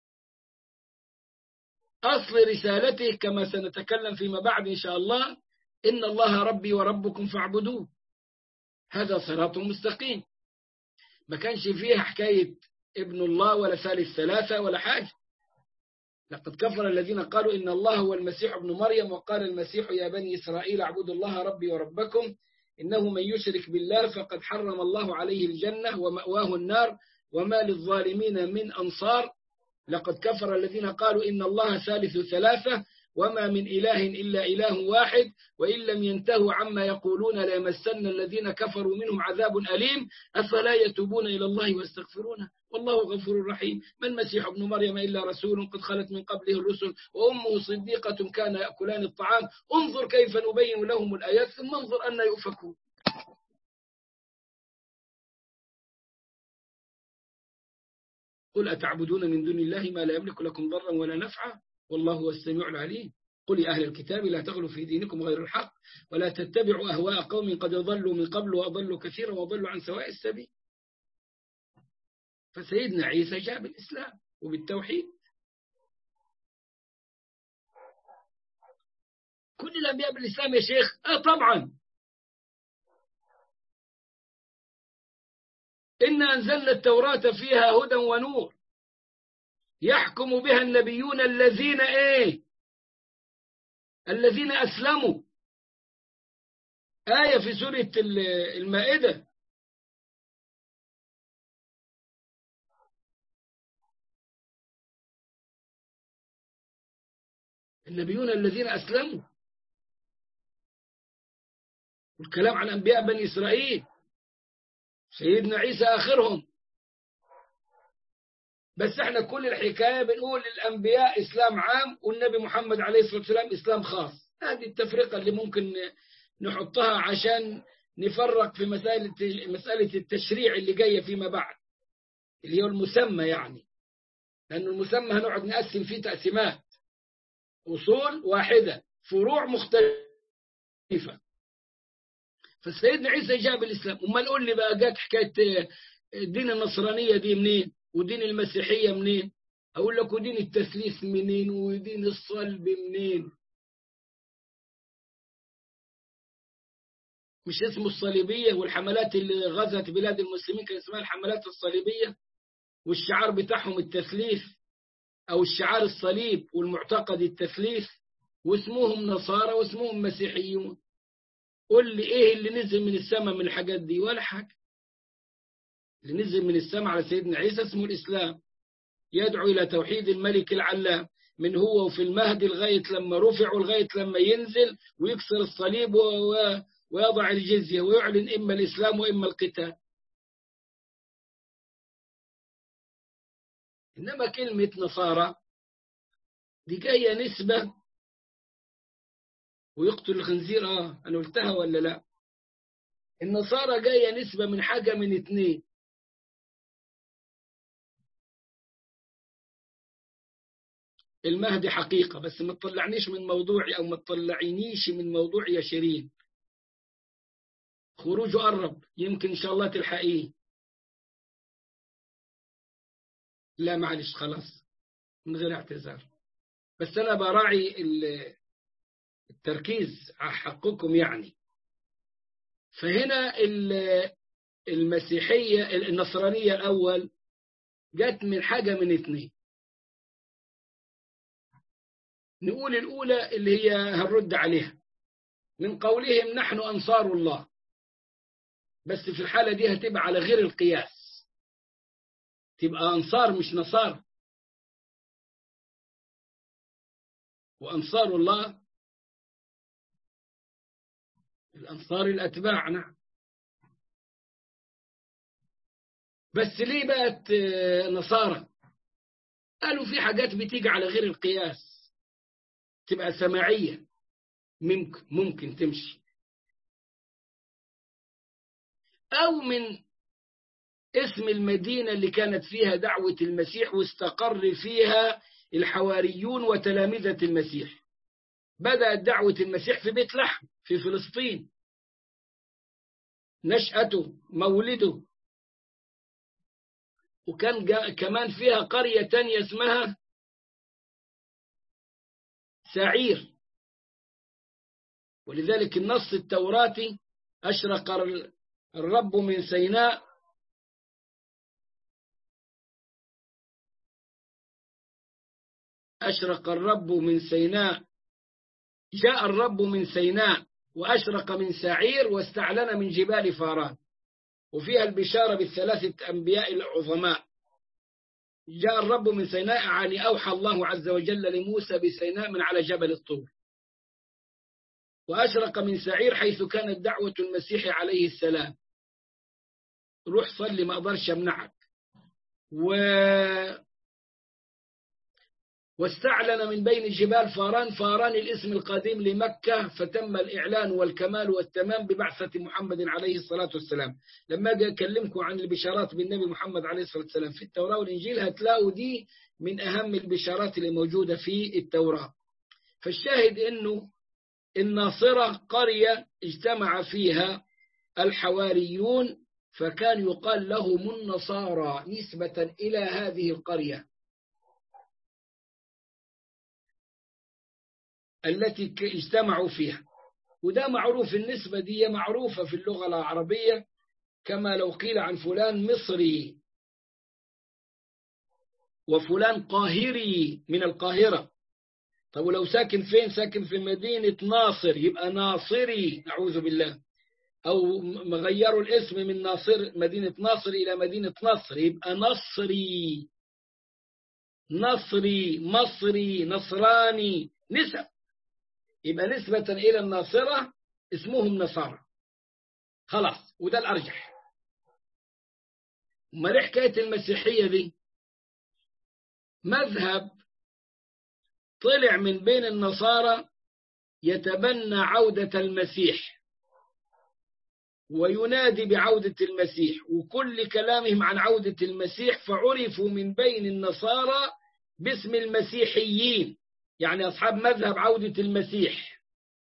أصل رسالته كما سنتكلم فيما بعد إن شاء الله إن الله ربي وربكم فاعبدوه هذا صراط مستقيم ما كانش فيها حكاية ابن الله ولا ثالث ثلاثة ولا حاجة لقد كفر الذين قالوا إن الله هو المسيح ابن مريم وقال المسيح يا بني إسرائيل اعبدوا الله ربي وربكم إنه من يشرك بالله فقد حرم الله عليه الجنة ومأواه النار وما للظالمين من أنصار لقد كفر الذين قالوا إن الله ثالث ثلاثة وما من إله إلا إله واحد وإن لم ينتهوا عما يقولون ليمسن الذين كفروا منهم عذاب أليم أفلا يتوبون إلى الله ويستغفرونه والله غفور رحيم ما المسيح ابن مريم إلا رسول قد خلت من قبله الرسل وأمه صديقة كان يأكلان الطعام انظر كيف نبين لهم الآيات ثم انظر أن يؤفكون قل أتعبدون من دون الله ما لا يملك لكم ضرا ولا نفعا والله هو السميع العليم قل يا أهل الكتاب لا تغلوا في دينكم غير الحق ولا تتبعوا أهواء قوم قد ضلوا من قبل وأضلوا كثيرا وضلوا عن سواء السبيل فسيدنا عيسى جاء بالإسلام وبالتوحيد كل الأنبياء بالإسلام يا شيخ آه طبعا إنا أنزلنا التوراة فيها هدى ونور يحكم بها النبيون الذين إيه الذين أسلموا آية في سورة المائدة النبيون الذين أسلموا والكلام عن أنبياء بني إسرائيل سيدنا عيسى آخرهم بس احنا كل الحكاية بنقول الأنبياء إسلام عام والنبي محمد عليه الصلاة والسلام إسلام خاص هذه التفرقة اللي ممكن نحطها عشان نفرق في مسألة مسألة التشريع اللي جاية فيما بعد اللي هو المسمى يعني لأن المسمى هنقعد نقسم فيه تقسيمات أصول واحدة فروع مختلفة فسيدنا عيسى جاب الإسلام أما نقول لي بقى جات حكاية الدين النصرانية دي منين ودين المسيحية منين أقول لك ودين التثليث منين ودين الصلب منين مش اسمه الصليبية والحملات اللي غزت بلاد المسلمين كان اسمها الحملات الصليبية والشعار بتاعهم التثليث أو الشعار الصليب والمعتقد التثليث واسمهم نصارى واسمهم مسيحيون قل لي ايه اللي نزل من السماء من الحاجات دي ولا حاجة اللي نزل من السماء على سيدنا عيسى اسمه الإسلام يدعو إلى توحيد الملك العلام من هو وفي المهد لغاية لما رفع ولغاية لما ينزل ويكسر الصليب ويضع الجزية ويعلن إما الإسلام وإما القتال إنما كلمة نصارى دي جاية نسبة ويقتل الخنزير اه انا قلتها ولا لا النصارى جايه نسبه من حاجه من اتنين المهدي حقيقه بس ما تطلعنيش من موضوعي او ما تطلعينيش من موضوعي يا شيرين خروجه قرب يمكن ان شاء الله تلحقيه لا معلش خلاص من غير اعتذار بس انا براعي التركيز على حقكم يعني فهنا المسيحية النصرانية الأول جت من حاجة من اثنين نقول الأولى اللي هي هنرد عليها من قولهم نحن أنصار الله بس في الحالة دي هتبقى على غير القياس تبقى أنصار مش نصارى وأنصار الله الأنصار الأتباع نعم بس ليه بقت نصارى قالوا في حاجات بتيجي على غير القياس تبقى سماعية ممكن ممكن تمشي أو من اسم المدينة اللي كانت فيها دعوة المسيح واستقر فيها الحواريون وتلامذة المسيح بدأت دعوة المسيح في بيت لحم في فلسطين نشأته مولده وكان كمان فيها قرية تانية اسمها سعير ولذلك النص التوراتي أشرق الرب من سيناء أشرق الرب من سيناء جاء الرب من سيناء وأشرق من سعير واستعلن من جبال فاران وفيها البشارة بالثلاثة أنبياء العظماء جاء الرب من سيناء يعني أوحى الله عز وجل لموسى بسيناء من على جبل الطور وأشرق من سعير حيث كانت دعوة المسيح عليه السلام روح صلي ما أقدرش أمنعك و واستعلن من بين جبال فاران فاران الاسم القديم لمكة فتم الإعلان والكمال والتمام ببعثة محمد عليه الصلاة والسلام لما أجي أكلمكم عن البشارات بالنبي محمد عليه الصلاة والسلام في التوراة والإنجيل هتلاقوا دي من أهم البشارات اللي موجودة في التوراة فالشاهد أنه الناصرة قرية اجتمع فيها الحواريون فكان يقال لهم النصارى نسبة إلى هذه القرية التي اجتمعوا فيها وده معروف النسبة دي معروفة في اللغة العربية كما لو قيل عن فلان مصري وفلان قاهري من القاهرة طب ولو ساكن فين ساكن في مدينة ناصر يبقى ناصري نعوذ بالله أو غيروا الاسم من ناصر مدينة ناصر إلى مدينة نصر يبقى نصري نصري مصري نصراني نسب يبقى نسبة إلى الناصرة اسمهم نصارى خلاص وده الأرجح ما حكاية المسيحية دي مذهب طلع من بين النصارى يتبنى عودة المسيح وينادي بعودة المسيح وكل كلامهم عن عودة المسيح فعرفوا من بين النصارى باسم المسيحيين يعني أصحاب مذهب عودة المسيح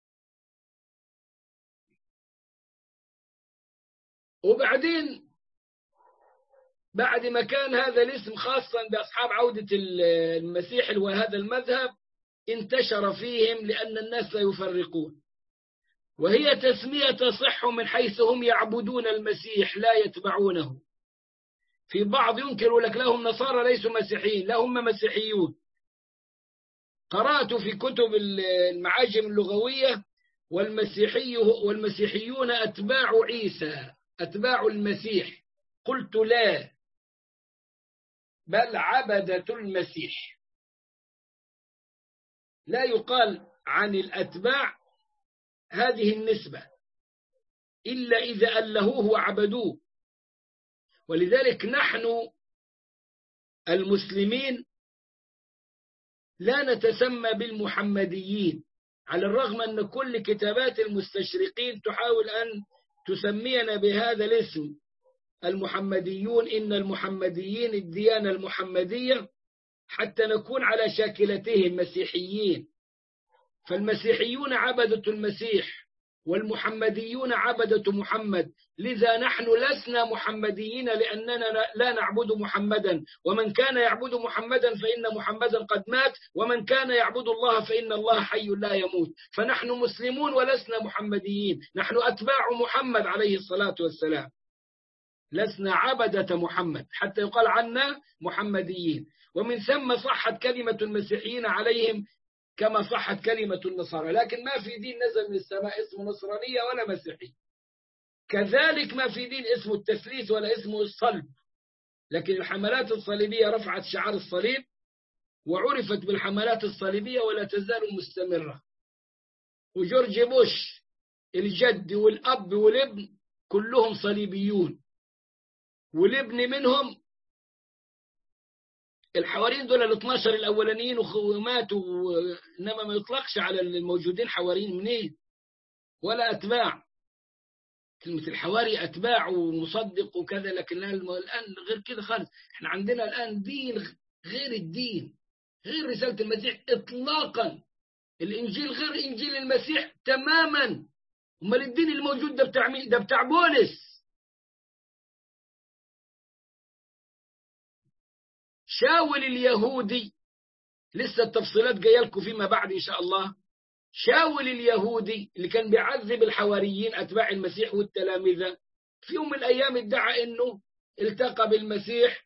وبعدين بعد ما كان هذا الاسم خاصا بأصحاب عودة المسيح وهذا المذهب انتشر فيهم لأن الناس لا يفرقون وهي تسمية تصح من حيث هم يعبدون المسيح لا يتبعونه في بعض ينكر لك لهم نصارى ليسوا مسيحيين لا هم مسيحيون قرأت في كتب المعاجم اللغوية والمسيحي والمسيحيون أتباع عيسى أتباع المسيح قلت لا بل عبدة المسيح لا يقال عن الأتباع هذه النسبة إلا إذا ألهوه وعبدوه ولذلك نحن المسلمين لا نتسمى بالمحمديين على الرغم أن كل كتابات المستشرقين تحاول أن تسمينا بهذا الاسم المحمديون إن المحمديين الديانة المحمدية حتى نكون على شاكلتهم مسيحيين فالمسيحيون عبدة المسيح والمحمديون عبدة محمد لذا نحن لسنا محمديين لأننا لا نعبد محمدا ومن كان يعبد محمدا فإن محمدا قد مات ومن كان يعبد الله فإن الله حي لا يموت فنحن مسلمون ولسنا محمديين نحن أتباع محمد عليه الصلاة والسلام لسنا عبدة محمد حتى يقال عنا محمديين ومن ثم صحت كلمة المسيحيين عليهم كما صحت كلمة النصارى لكن ما في دين نزل من السماء اسمه نصرانية ولا مسيحي كذلك ما في دين اسمه التثليث ولا اسمه الصلب لكن الحملات الصليبية رفعت شعار الصليب وعرفت بالحملات الصليبية ولا تزال مستمرة وجورج بوش الجد والأب والابن كلهم صليبيون والابن منهم الحواريين دول ال 12 الاولانيين وماتوا انما ما يطلقش على الموجودين حواريين منين ولا اتباع كلمة الحواري أتباع ومصدق وكذا لكن الآن غير كده خالص احنا عندنا الآن دين غير الدين غير رسالة المسيح إطلاقا الإنجيل غير إنجيل المسيح تماما أمال الدين الموجود ده بتاع مين؟ ده بتاع بولس شاول اليهودي لسه التفصيلات جايه لكم فيما بعد ان شاء الله شاول اليهودي اللي كان بيعذب الحواريين اتباع المسيح والتلامذه في يوم من الايام ادعى انه التقى بالمسيح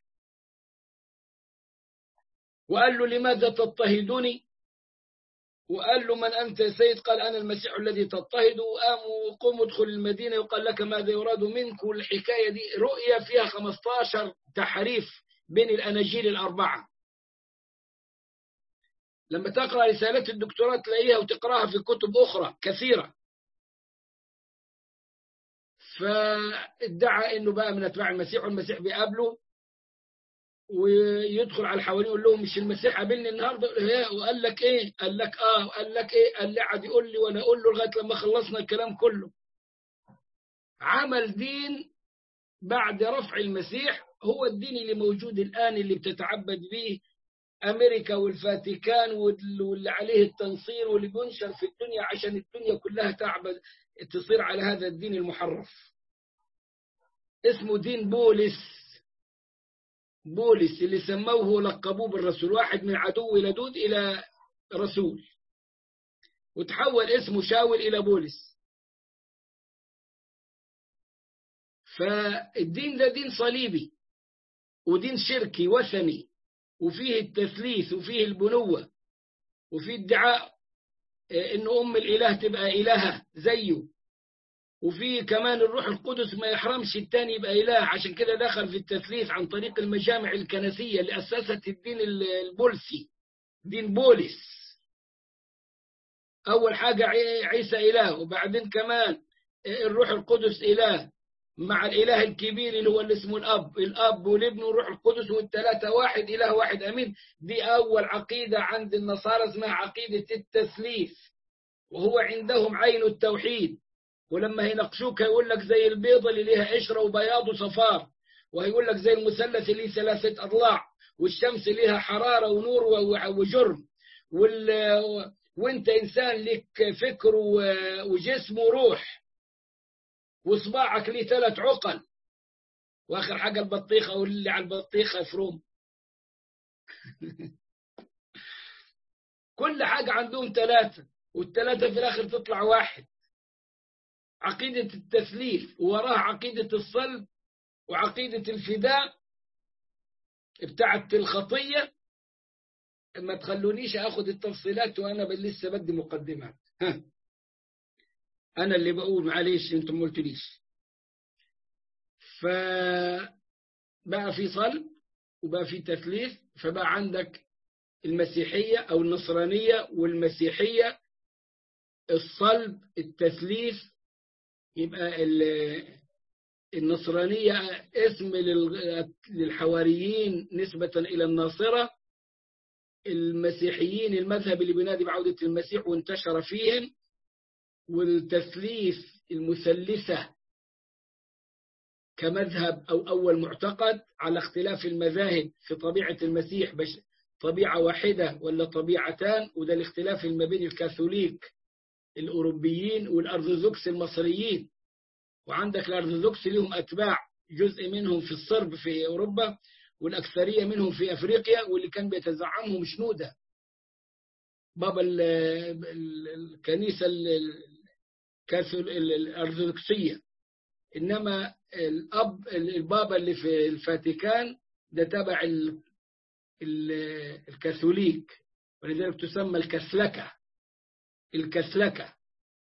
وقال له لماذا تضطهدني وقال له من أنت يا سيد قال أنا المسيح الذي تضطهد وقام وقوم ادخل المدينة وقال لك ماذا يراد منك والحكاية دي رؤية فيها 15 تحريف بين الأناجيل الأربعة لما تقرأ رسالة الدكتوراه تلاقيها وتقرأها في كتب أخرى كثيرة فادعى انه بقى من اتباع المسيح والمسيح بيقابله ويدخل على الحوالين يقول لهم مش المسيح قابلني النهارده وقال لك ايه؟ قال لك اه قال لك ايه؟ قال لي قعد يقول لي وانا اقول له لغايه لما خلصنا الكلام كله. عمل دين بعد رفع المسيح هو الدين اللي موجود الان اللي بتتعبد به امريكا والفاتيكان واللي عليه التنصير واللي بينشر في الدنيا عشان الدنيا كلها تعبد تصير على هذا الدين المحرف. اسمه دين بولس بولس اللي سموه لقبوه بالرسول واحد من عدو لدود إلى رسول وتحول اسمه شاول إلى بولس فالدين ده دين صليبي ودين شركي وثني وفيه التثليث وفيه البنوة وفيه ادعاء إن أم الإله تبقى إلهة زيه وفي كمان الروح القدس ما يحرمش التاني يبقى إله عشان كده دخل في التثليث عن طريق المجامع الكنسية اللي أسست الدين البولسي دين بولس أول حاجة عيسى إله وبعدين كمان الروح القدس إله مع الإله الكبير اللي هو اللي اسمه الأب الأب والابن والروح القدس والثلاثة واحد إله واحد أمين دي أول عقيدة عند النصارى اسمها عقيدة التثليث وهو عندهم عين التوحيد ولما يناقشوك هيقول لك زي البيضة اللي ليها قشرة وبياض وصفار وهيقول لك زي المثلث اللي ثلاثة أضلاع والشمس ليها حرارة ونور وجرم وال... وانت إنسان لك فكر وجسم وروح وصباعك ليه ثلاث عقل واخر حاجه البطيخه واللي على البطيخه يفرم كل حاجه عندهم ثلاثه والثلاثه في الاخر تطلع واحد عقيده التثليث ووراها عقيده الصلب وعقيده الفداء بتاعت الخطيه ما تخلونيش اخذ التفصيلات وانا لسه بدي مقدمات ها. انا اللي بقول معلش انتم ما قلتليش فبقى في صلب وبقى في تثليث فبقى عندك المسيحية أو النصرانية والمسيحية الصلب التثليث يبقى النصرانية اسم للحواريين نسبة إلى الناصرة المسيحيين المذهب اللي بينادي بعودة المسيح وانتشر فيهم والتثليث المثلثة كمذهب أو أول معتقد على اختلاف المذاهب في طبيعة المسيح بش طبيعة واحدة ولا طبيعتان وده الاختلاف ما بين الكاثوليك الأوروبيين والأرثوذكس المصريين وعندك الأرثوذكس لهم أتباع جزء منهم في الصرب في أوروبا والأكثرية منهم في أفريقيا واللي كان بيتزعمهم شنودة بابا الكنيسة الأرثوذكسية إنما الأب البابا اللي في الفاتيكان ده تبع الكاثوليك ولذلك تسمى الكسلكة الكسلكة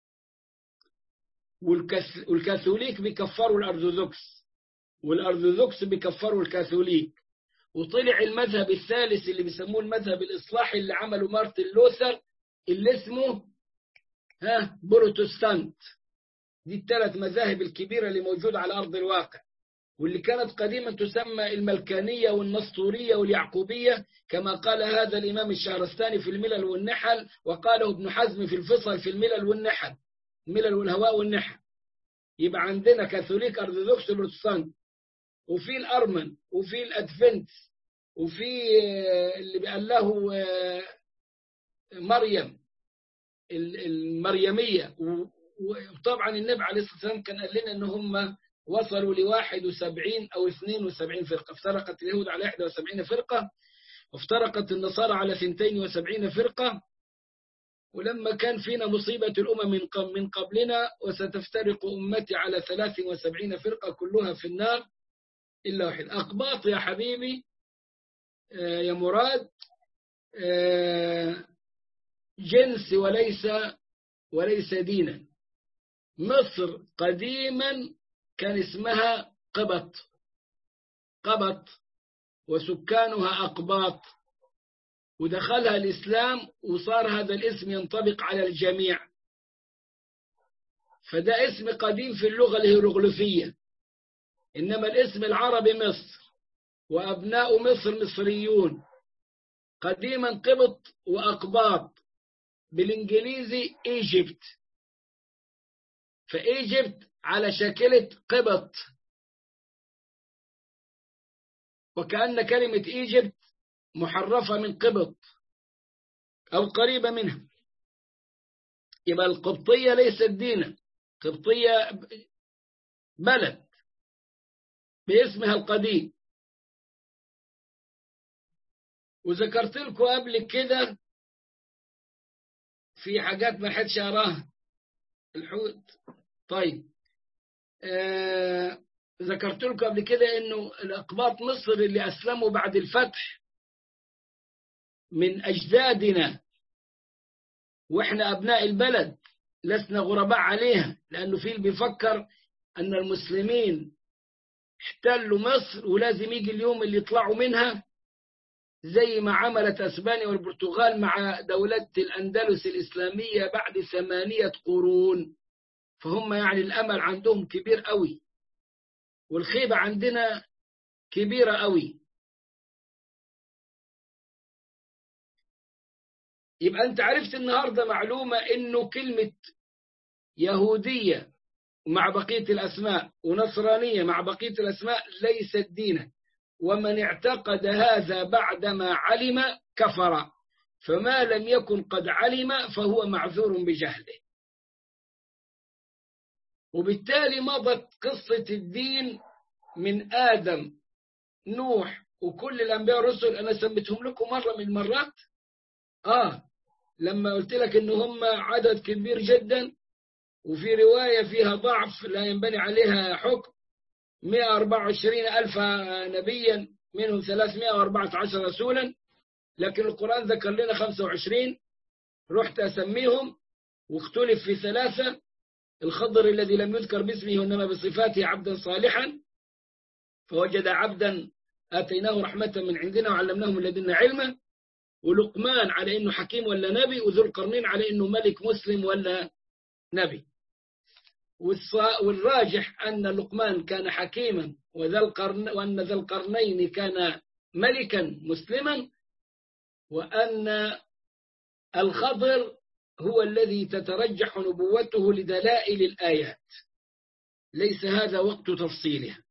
والكاثوليك بيكفروا الأرثوذكس والأرثوذكس بيكفروا الكاثوليك وطلع المذهب الثالث اللي بيسموه المذهب الإصلاحي اللي عمله مارتن لوثر اللي اسمه ها بروتستانت دي الثلاث مذاهب الكبيرة اللي موجودة على أرض الواقع واللي كانت قديما تسمى الملكانية والنسطورية واليعقوبية كما قال هذا الإمام الشهرستاني في الملل والنحل وقاله ابن حزم في الفصل في الملل والنحل الملل والهواء والنحل يبقى عندنا كاثوليك أرثوذكس بروتستانت وفي الأرمن وفي الأدفنت وفي اللي بقال له مريم المريمية وطبعا النبي عليه الصلاة والسلام كان قال لنا ان هم وصلوا ل 71 او 72 فرقة افترقت اليهود على 71 فرقة وافترقت النصارى على 72 فرقة ولما كان فينا مصيبة الأمم من من قبلنا وستفترق أمتي على 73 فرقة كلها في النار إلا واحد أقباط يا حبيبي يا مراد جنس وليس وليس دينا مصر قديما كان اسمها قبط قبط وسكانها أقباط ودخلها الإسلام وصار هذا الاسم ينطبق على الجميع فده اسم قديم في اللغة الهيروغليفية إنما الاسم العربي مصر وأبناء مصر مصريون قديما قبط وأقباط بالإنجليزي إيجيبت فإيجيبت على شكلة قبط وكأن كلمة إيجيبت محرفة من قبط أو قريبة منها يبقى القبطية ليست دينا قبطية بلد باسمها القديم وذكرت لكم قبل كده في حاجات ما حدش يراها الحوت طيب آه ذكرت لكم قبل كده انه الاقباط مصر اللي اسلموا بعد الفتح من اجدادنا واحنا ابناء البلد لسنا غرباء عليها لانه في اللي بيفكر ان المسلمين احتلوا مصر ولازم يجي اليوم اللي يطلعوا منها زي ما عملت اسبانيا والبرتغال مع دولة الاندلس الاسلامية بعد ثمانية قرون فهم يعني الامل عندهم كبير قوي والخيبة عندنا كبيرة قوي يبقى انت عرفت النهاردة معلومة انه كلمة يهودية مع بقية الأسماء ونصرانية مع بقية الأسماء ليست دينا ومن اعتقد هذا بعدما علم كفر فما لم يكن قد علم فهو معذور بجهله وبالتالي مضت قصة الدين من آدم نوح وكل الأنبياء والرسل أنا سميتهم لكم مرة من المرات آه لما قلت لك إن هم عدد كبير جدا وفي رواية فيها ضعف لا ينبني عليها حكم 124 ألف نبيا منهم 314 رسولا لكن القرآن ذكر لنا 25 رحت أسميهم واختلف في ثلاثة الخضر الذي لم يذكر باسمه وإنما بصفاته عبدا صالحا فوجد عبدا آتيناه رحمة من عندنا وعلمناه من لدنا علما ولقمان على إنه حكيم ولا نبي وذو القرنين على إنه ملك مسلم ولا نبي والراجح أن لقمان كان حكيما وذا القرن وأن ذا القرنين كان ملكا مسلما وأن الخضر هو الذي تترجح نبوته لدلائل الآيات ليس هذا وقت تفصيلها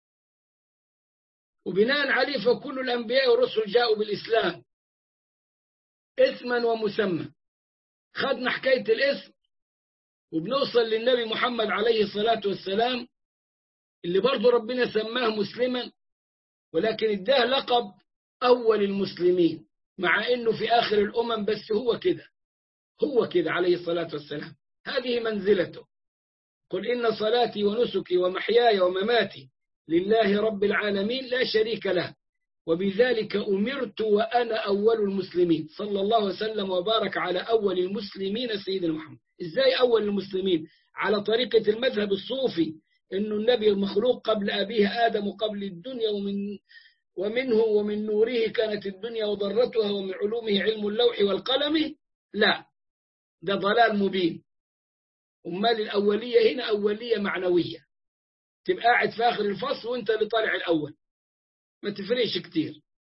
وبناء عليه فكل الأنبياء والرسل جاءوا بالإسلام اسما ومسمى خدنا حكاية الاسم وبنوصل للنبي محمد عليه الصلاة والسلام اللي برضه ربنا سماه مسلما ولكن اداه لقب أول المسلمين مع أنه في آخر الأمم بس هو كده هو كده عليه الصلاة والسلام هذه منزلته قل إن صلاتي ونسكي ومحياي ومماتي لله رب العالمين لا شريك له وبذلك أمرت وأنا أول المسلمين صلى الله وسلم وبارك على أول المسلمين سيدنا محمد إزاي أول المسلمين على طريقة المذهب الصوفي أنه النبي مخلوق قبل أبيه آدم وقبل الدنيا ومن ومنه ومن نوره كانت الدنيا وضرتها ومن علومه علم اللوح والقلم لا ده ضلال مبين أمال الأولية هنا أولية معنوية تبقى قاعد في آخر الفصل وانت اللي طالع الأول ما تفرقش كتير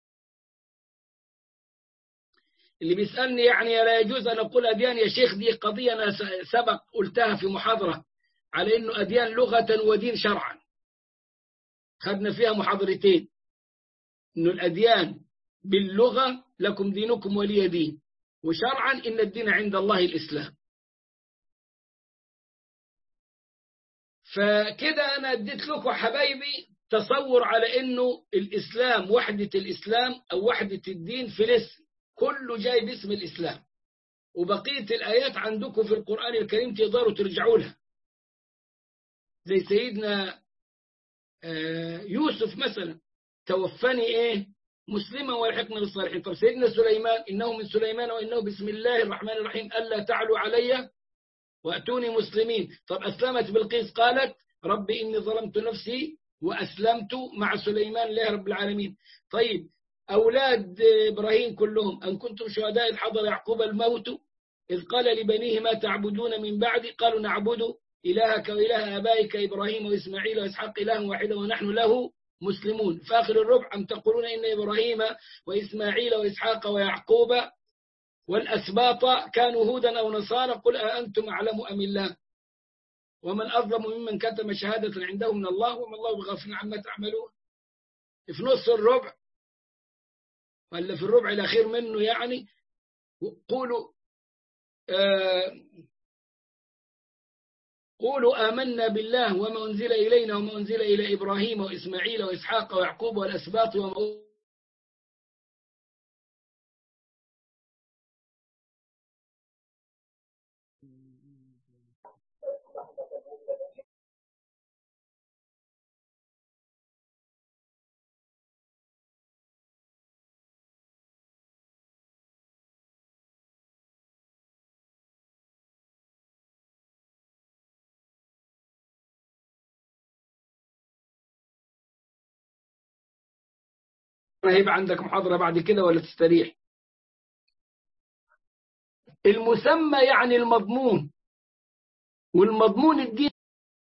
اللي بيسألني يعني لا يجوز أن أقول أديان يا شيخ دي قضية أنا سبق قلتها في محاضرة على أنه أديان لغة ودين شرعا خدنا فيها محاضرتين أنه الأديان باللغة لكم دينكم ولي دين وشرعا إن الدين عند الله الإسلام فكده أنا اديت لكم حبايبي تصور على إنه الإسلام وحدة الإسلام أو وحدة الدين في الاسم كله جاي باسم الإسلام وبقية الآيات عندكم في القرآن الكريم تقدروا ترجعوا لها زي سيدنا يوسف مثلا توفني إيه مسلما والحقنا بالصالحين طب سيدنا سليمان إنه من سليمان وإنه بسم الله الرحمن الرحيم ألا تعلوا علي وأتوني مسلمين طب أسلمت بالقيس قالت رب إني ظلمت نفسي وأسلمت مع سليمان لله رب العالمين طيب أولاد إبراهيم كلهم أن كنتم شهداء إذ حضر يعقوب الموت إذ قال لبنيه ما تعبدون من بعدي قالوا نعبد إلهك وإله آبائك إبراهيم وإسماعيل وإسحاق إله واحدا ونحن له مسلمون في آخر الربع أم تقولون إن إبراهيم وإسماعيل وإسحاق ويعقوب والأسباط كانوا هودا أو نصارى قل أأنتم أعلم أم الله ومن أظلم ممن كتم شهادة عنده من الله وما الله بغافل عما تعملون في نص الربع ولا في الربع الأخير منه يعني قولوا آه قولوا آمنا بالله وما أنزل إلينا وما أنزل إلى إبراهيم وإسماعيل وإسحاق ويعقوب والأسباط وما هيبقى عندك محاضرة بعد كده ولا تستريح المسمى يعني المضمون والمضمون الدين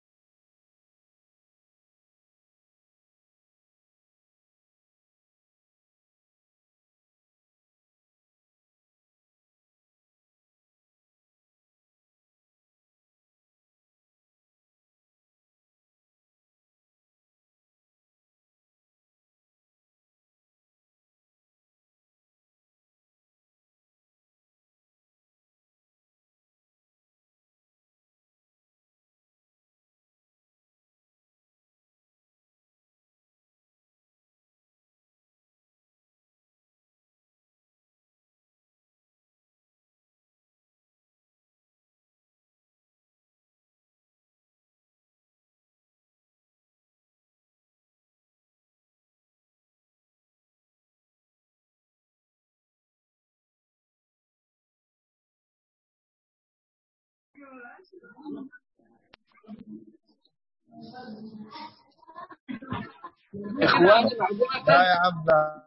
اخواني لا يا عم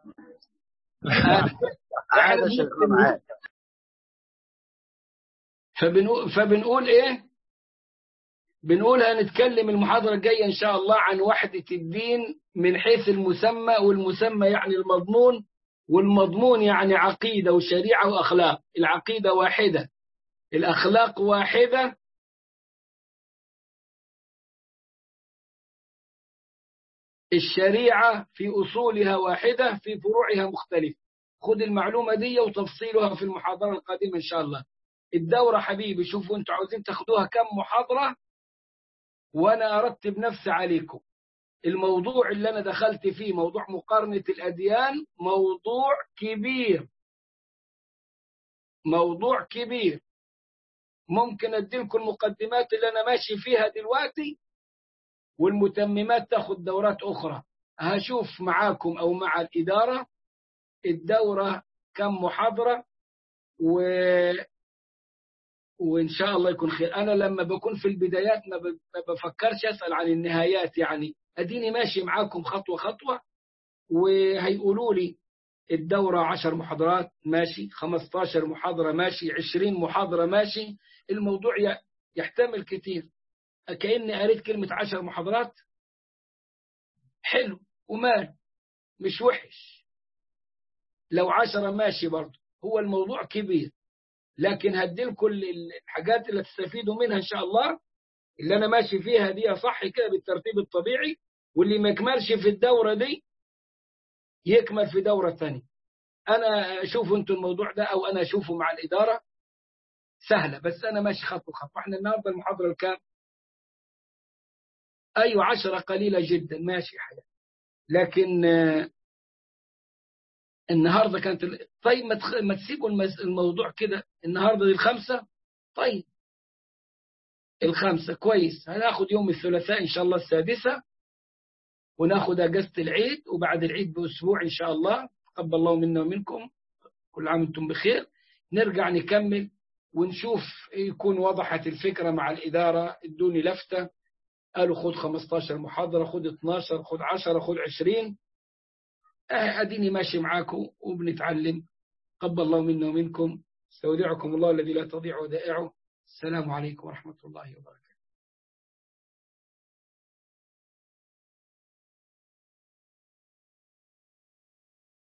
عاد فبنقول فبنقول ايه بنقول هنتكلم المحاضرة الجاية إن شاء الله عن وحدة الدين من حيث المسمى والمسمى يعني المضمون والمضمون يعني عقيدة وشريعة وأخلاق العقيدة واحدة الأخلاق واحدة الشريعة في أصولها واحدة في فروعها مختلفة خد المعلومة دي وتفصيلها في المحاضرة القادمة إن شاء الله الدورة حبيبي شوفوا أنتوا عاوزين تاخدوها كم محاضرة وأنا أرتب نفسي عليكم الموضوع اللي أنا دخلت فيه موضوع مقارنة الأديان موضوع كبير موضوع كبير ممكن أديلكم المقدمات اللي أنا ماشي فيها دلوقتي والمتممات تاخد دورات أخرى هشوف معاكم أو مع الإدارة الدورة كم محاضرة و... وإن شاء الله يكون خير أنا لما بكون في البدايات ما, ب... ما بفكرش أسأل عن النهايات يعني أديني ماشي معاكم خطوة خطوة وهيقولوا لي الدورة عشر محاضرات ماشي 15 محاضرة ماشي 20 محاضرة ماشي الموضوع يحتمل كتير كأني قريت كلمة عشر محاضرات حلو ومال مش وحش لو عشرة ماشي برضه هو الموضوع كبير لكن هديلكم الحاجات اللي تستفيدوا منها إن شاء الله اللي أنا ماشي فيها دي صح كده بالترتيب الطبيعي واللي ما يكملش في الدورة دي يكمل في دورة ثانية أنا أشوف أنتم الموضوع ده أو أنا أشوفه مع الإدارة سهلة بس أنا ماشي خطوة خطوة إحنا النهاردة المحاضرة الكام أيوة عشرة قليلة جدا ماشي حياة لكن النهاردة كانت طيب ما, تخ... ما تسيبوا الموضوع كده النهاردة دي الخمسة طيب الخمسة كويس هناخد يوم الثلاثاء إن شاء الله السادسة وناخد أجازة العيد وبعد العيد بأسبوع إن شاء الله تقبل الله منا ومنكم كل عام وانتم بخير نرجع نكمل ونشوف يكون وضحت الفكرة مع الإدارة ادوني لفتة قالوا خد 15 محاضرة خد 12 خد 10 خد 20 أديني ماشي معاكم وبنتعلم قبل الله منا ومنكم استودعكم الله الذي لا تضيع ودائعه السلام عليكم ورحمة الله وبركاته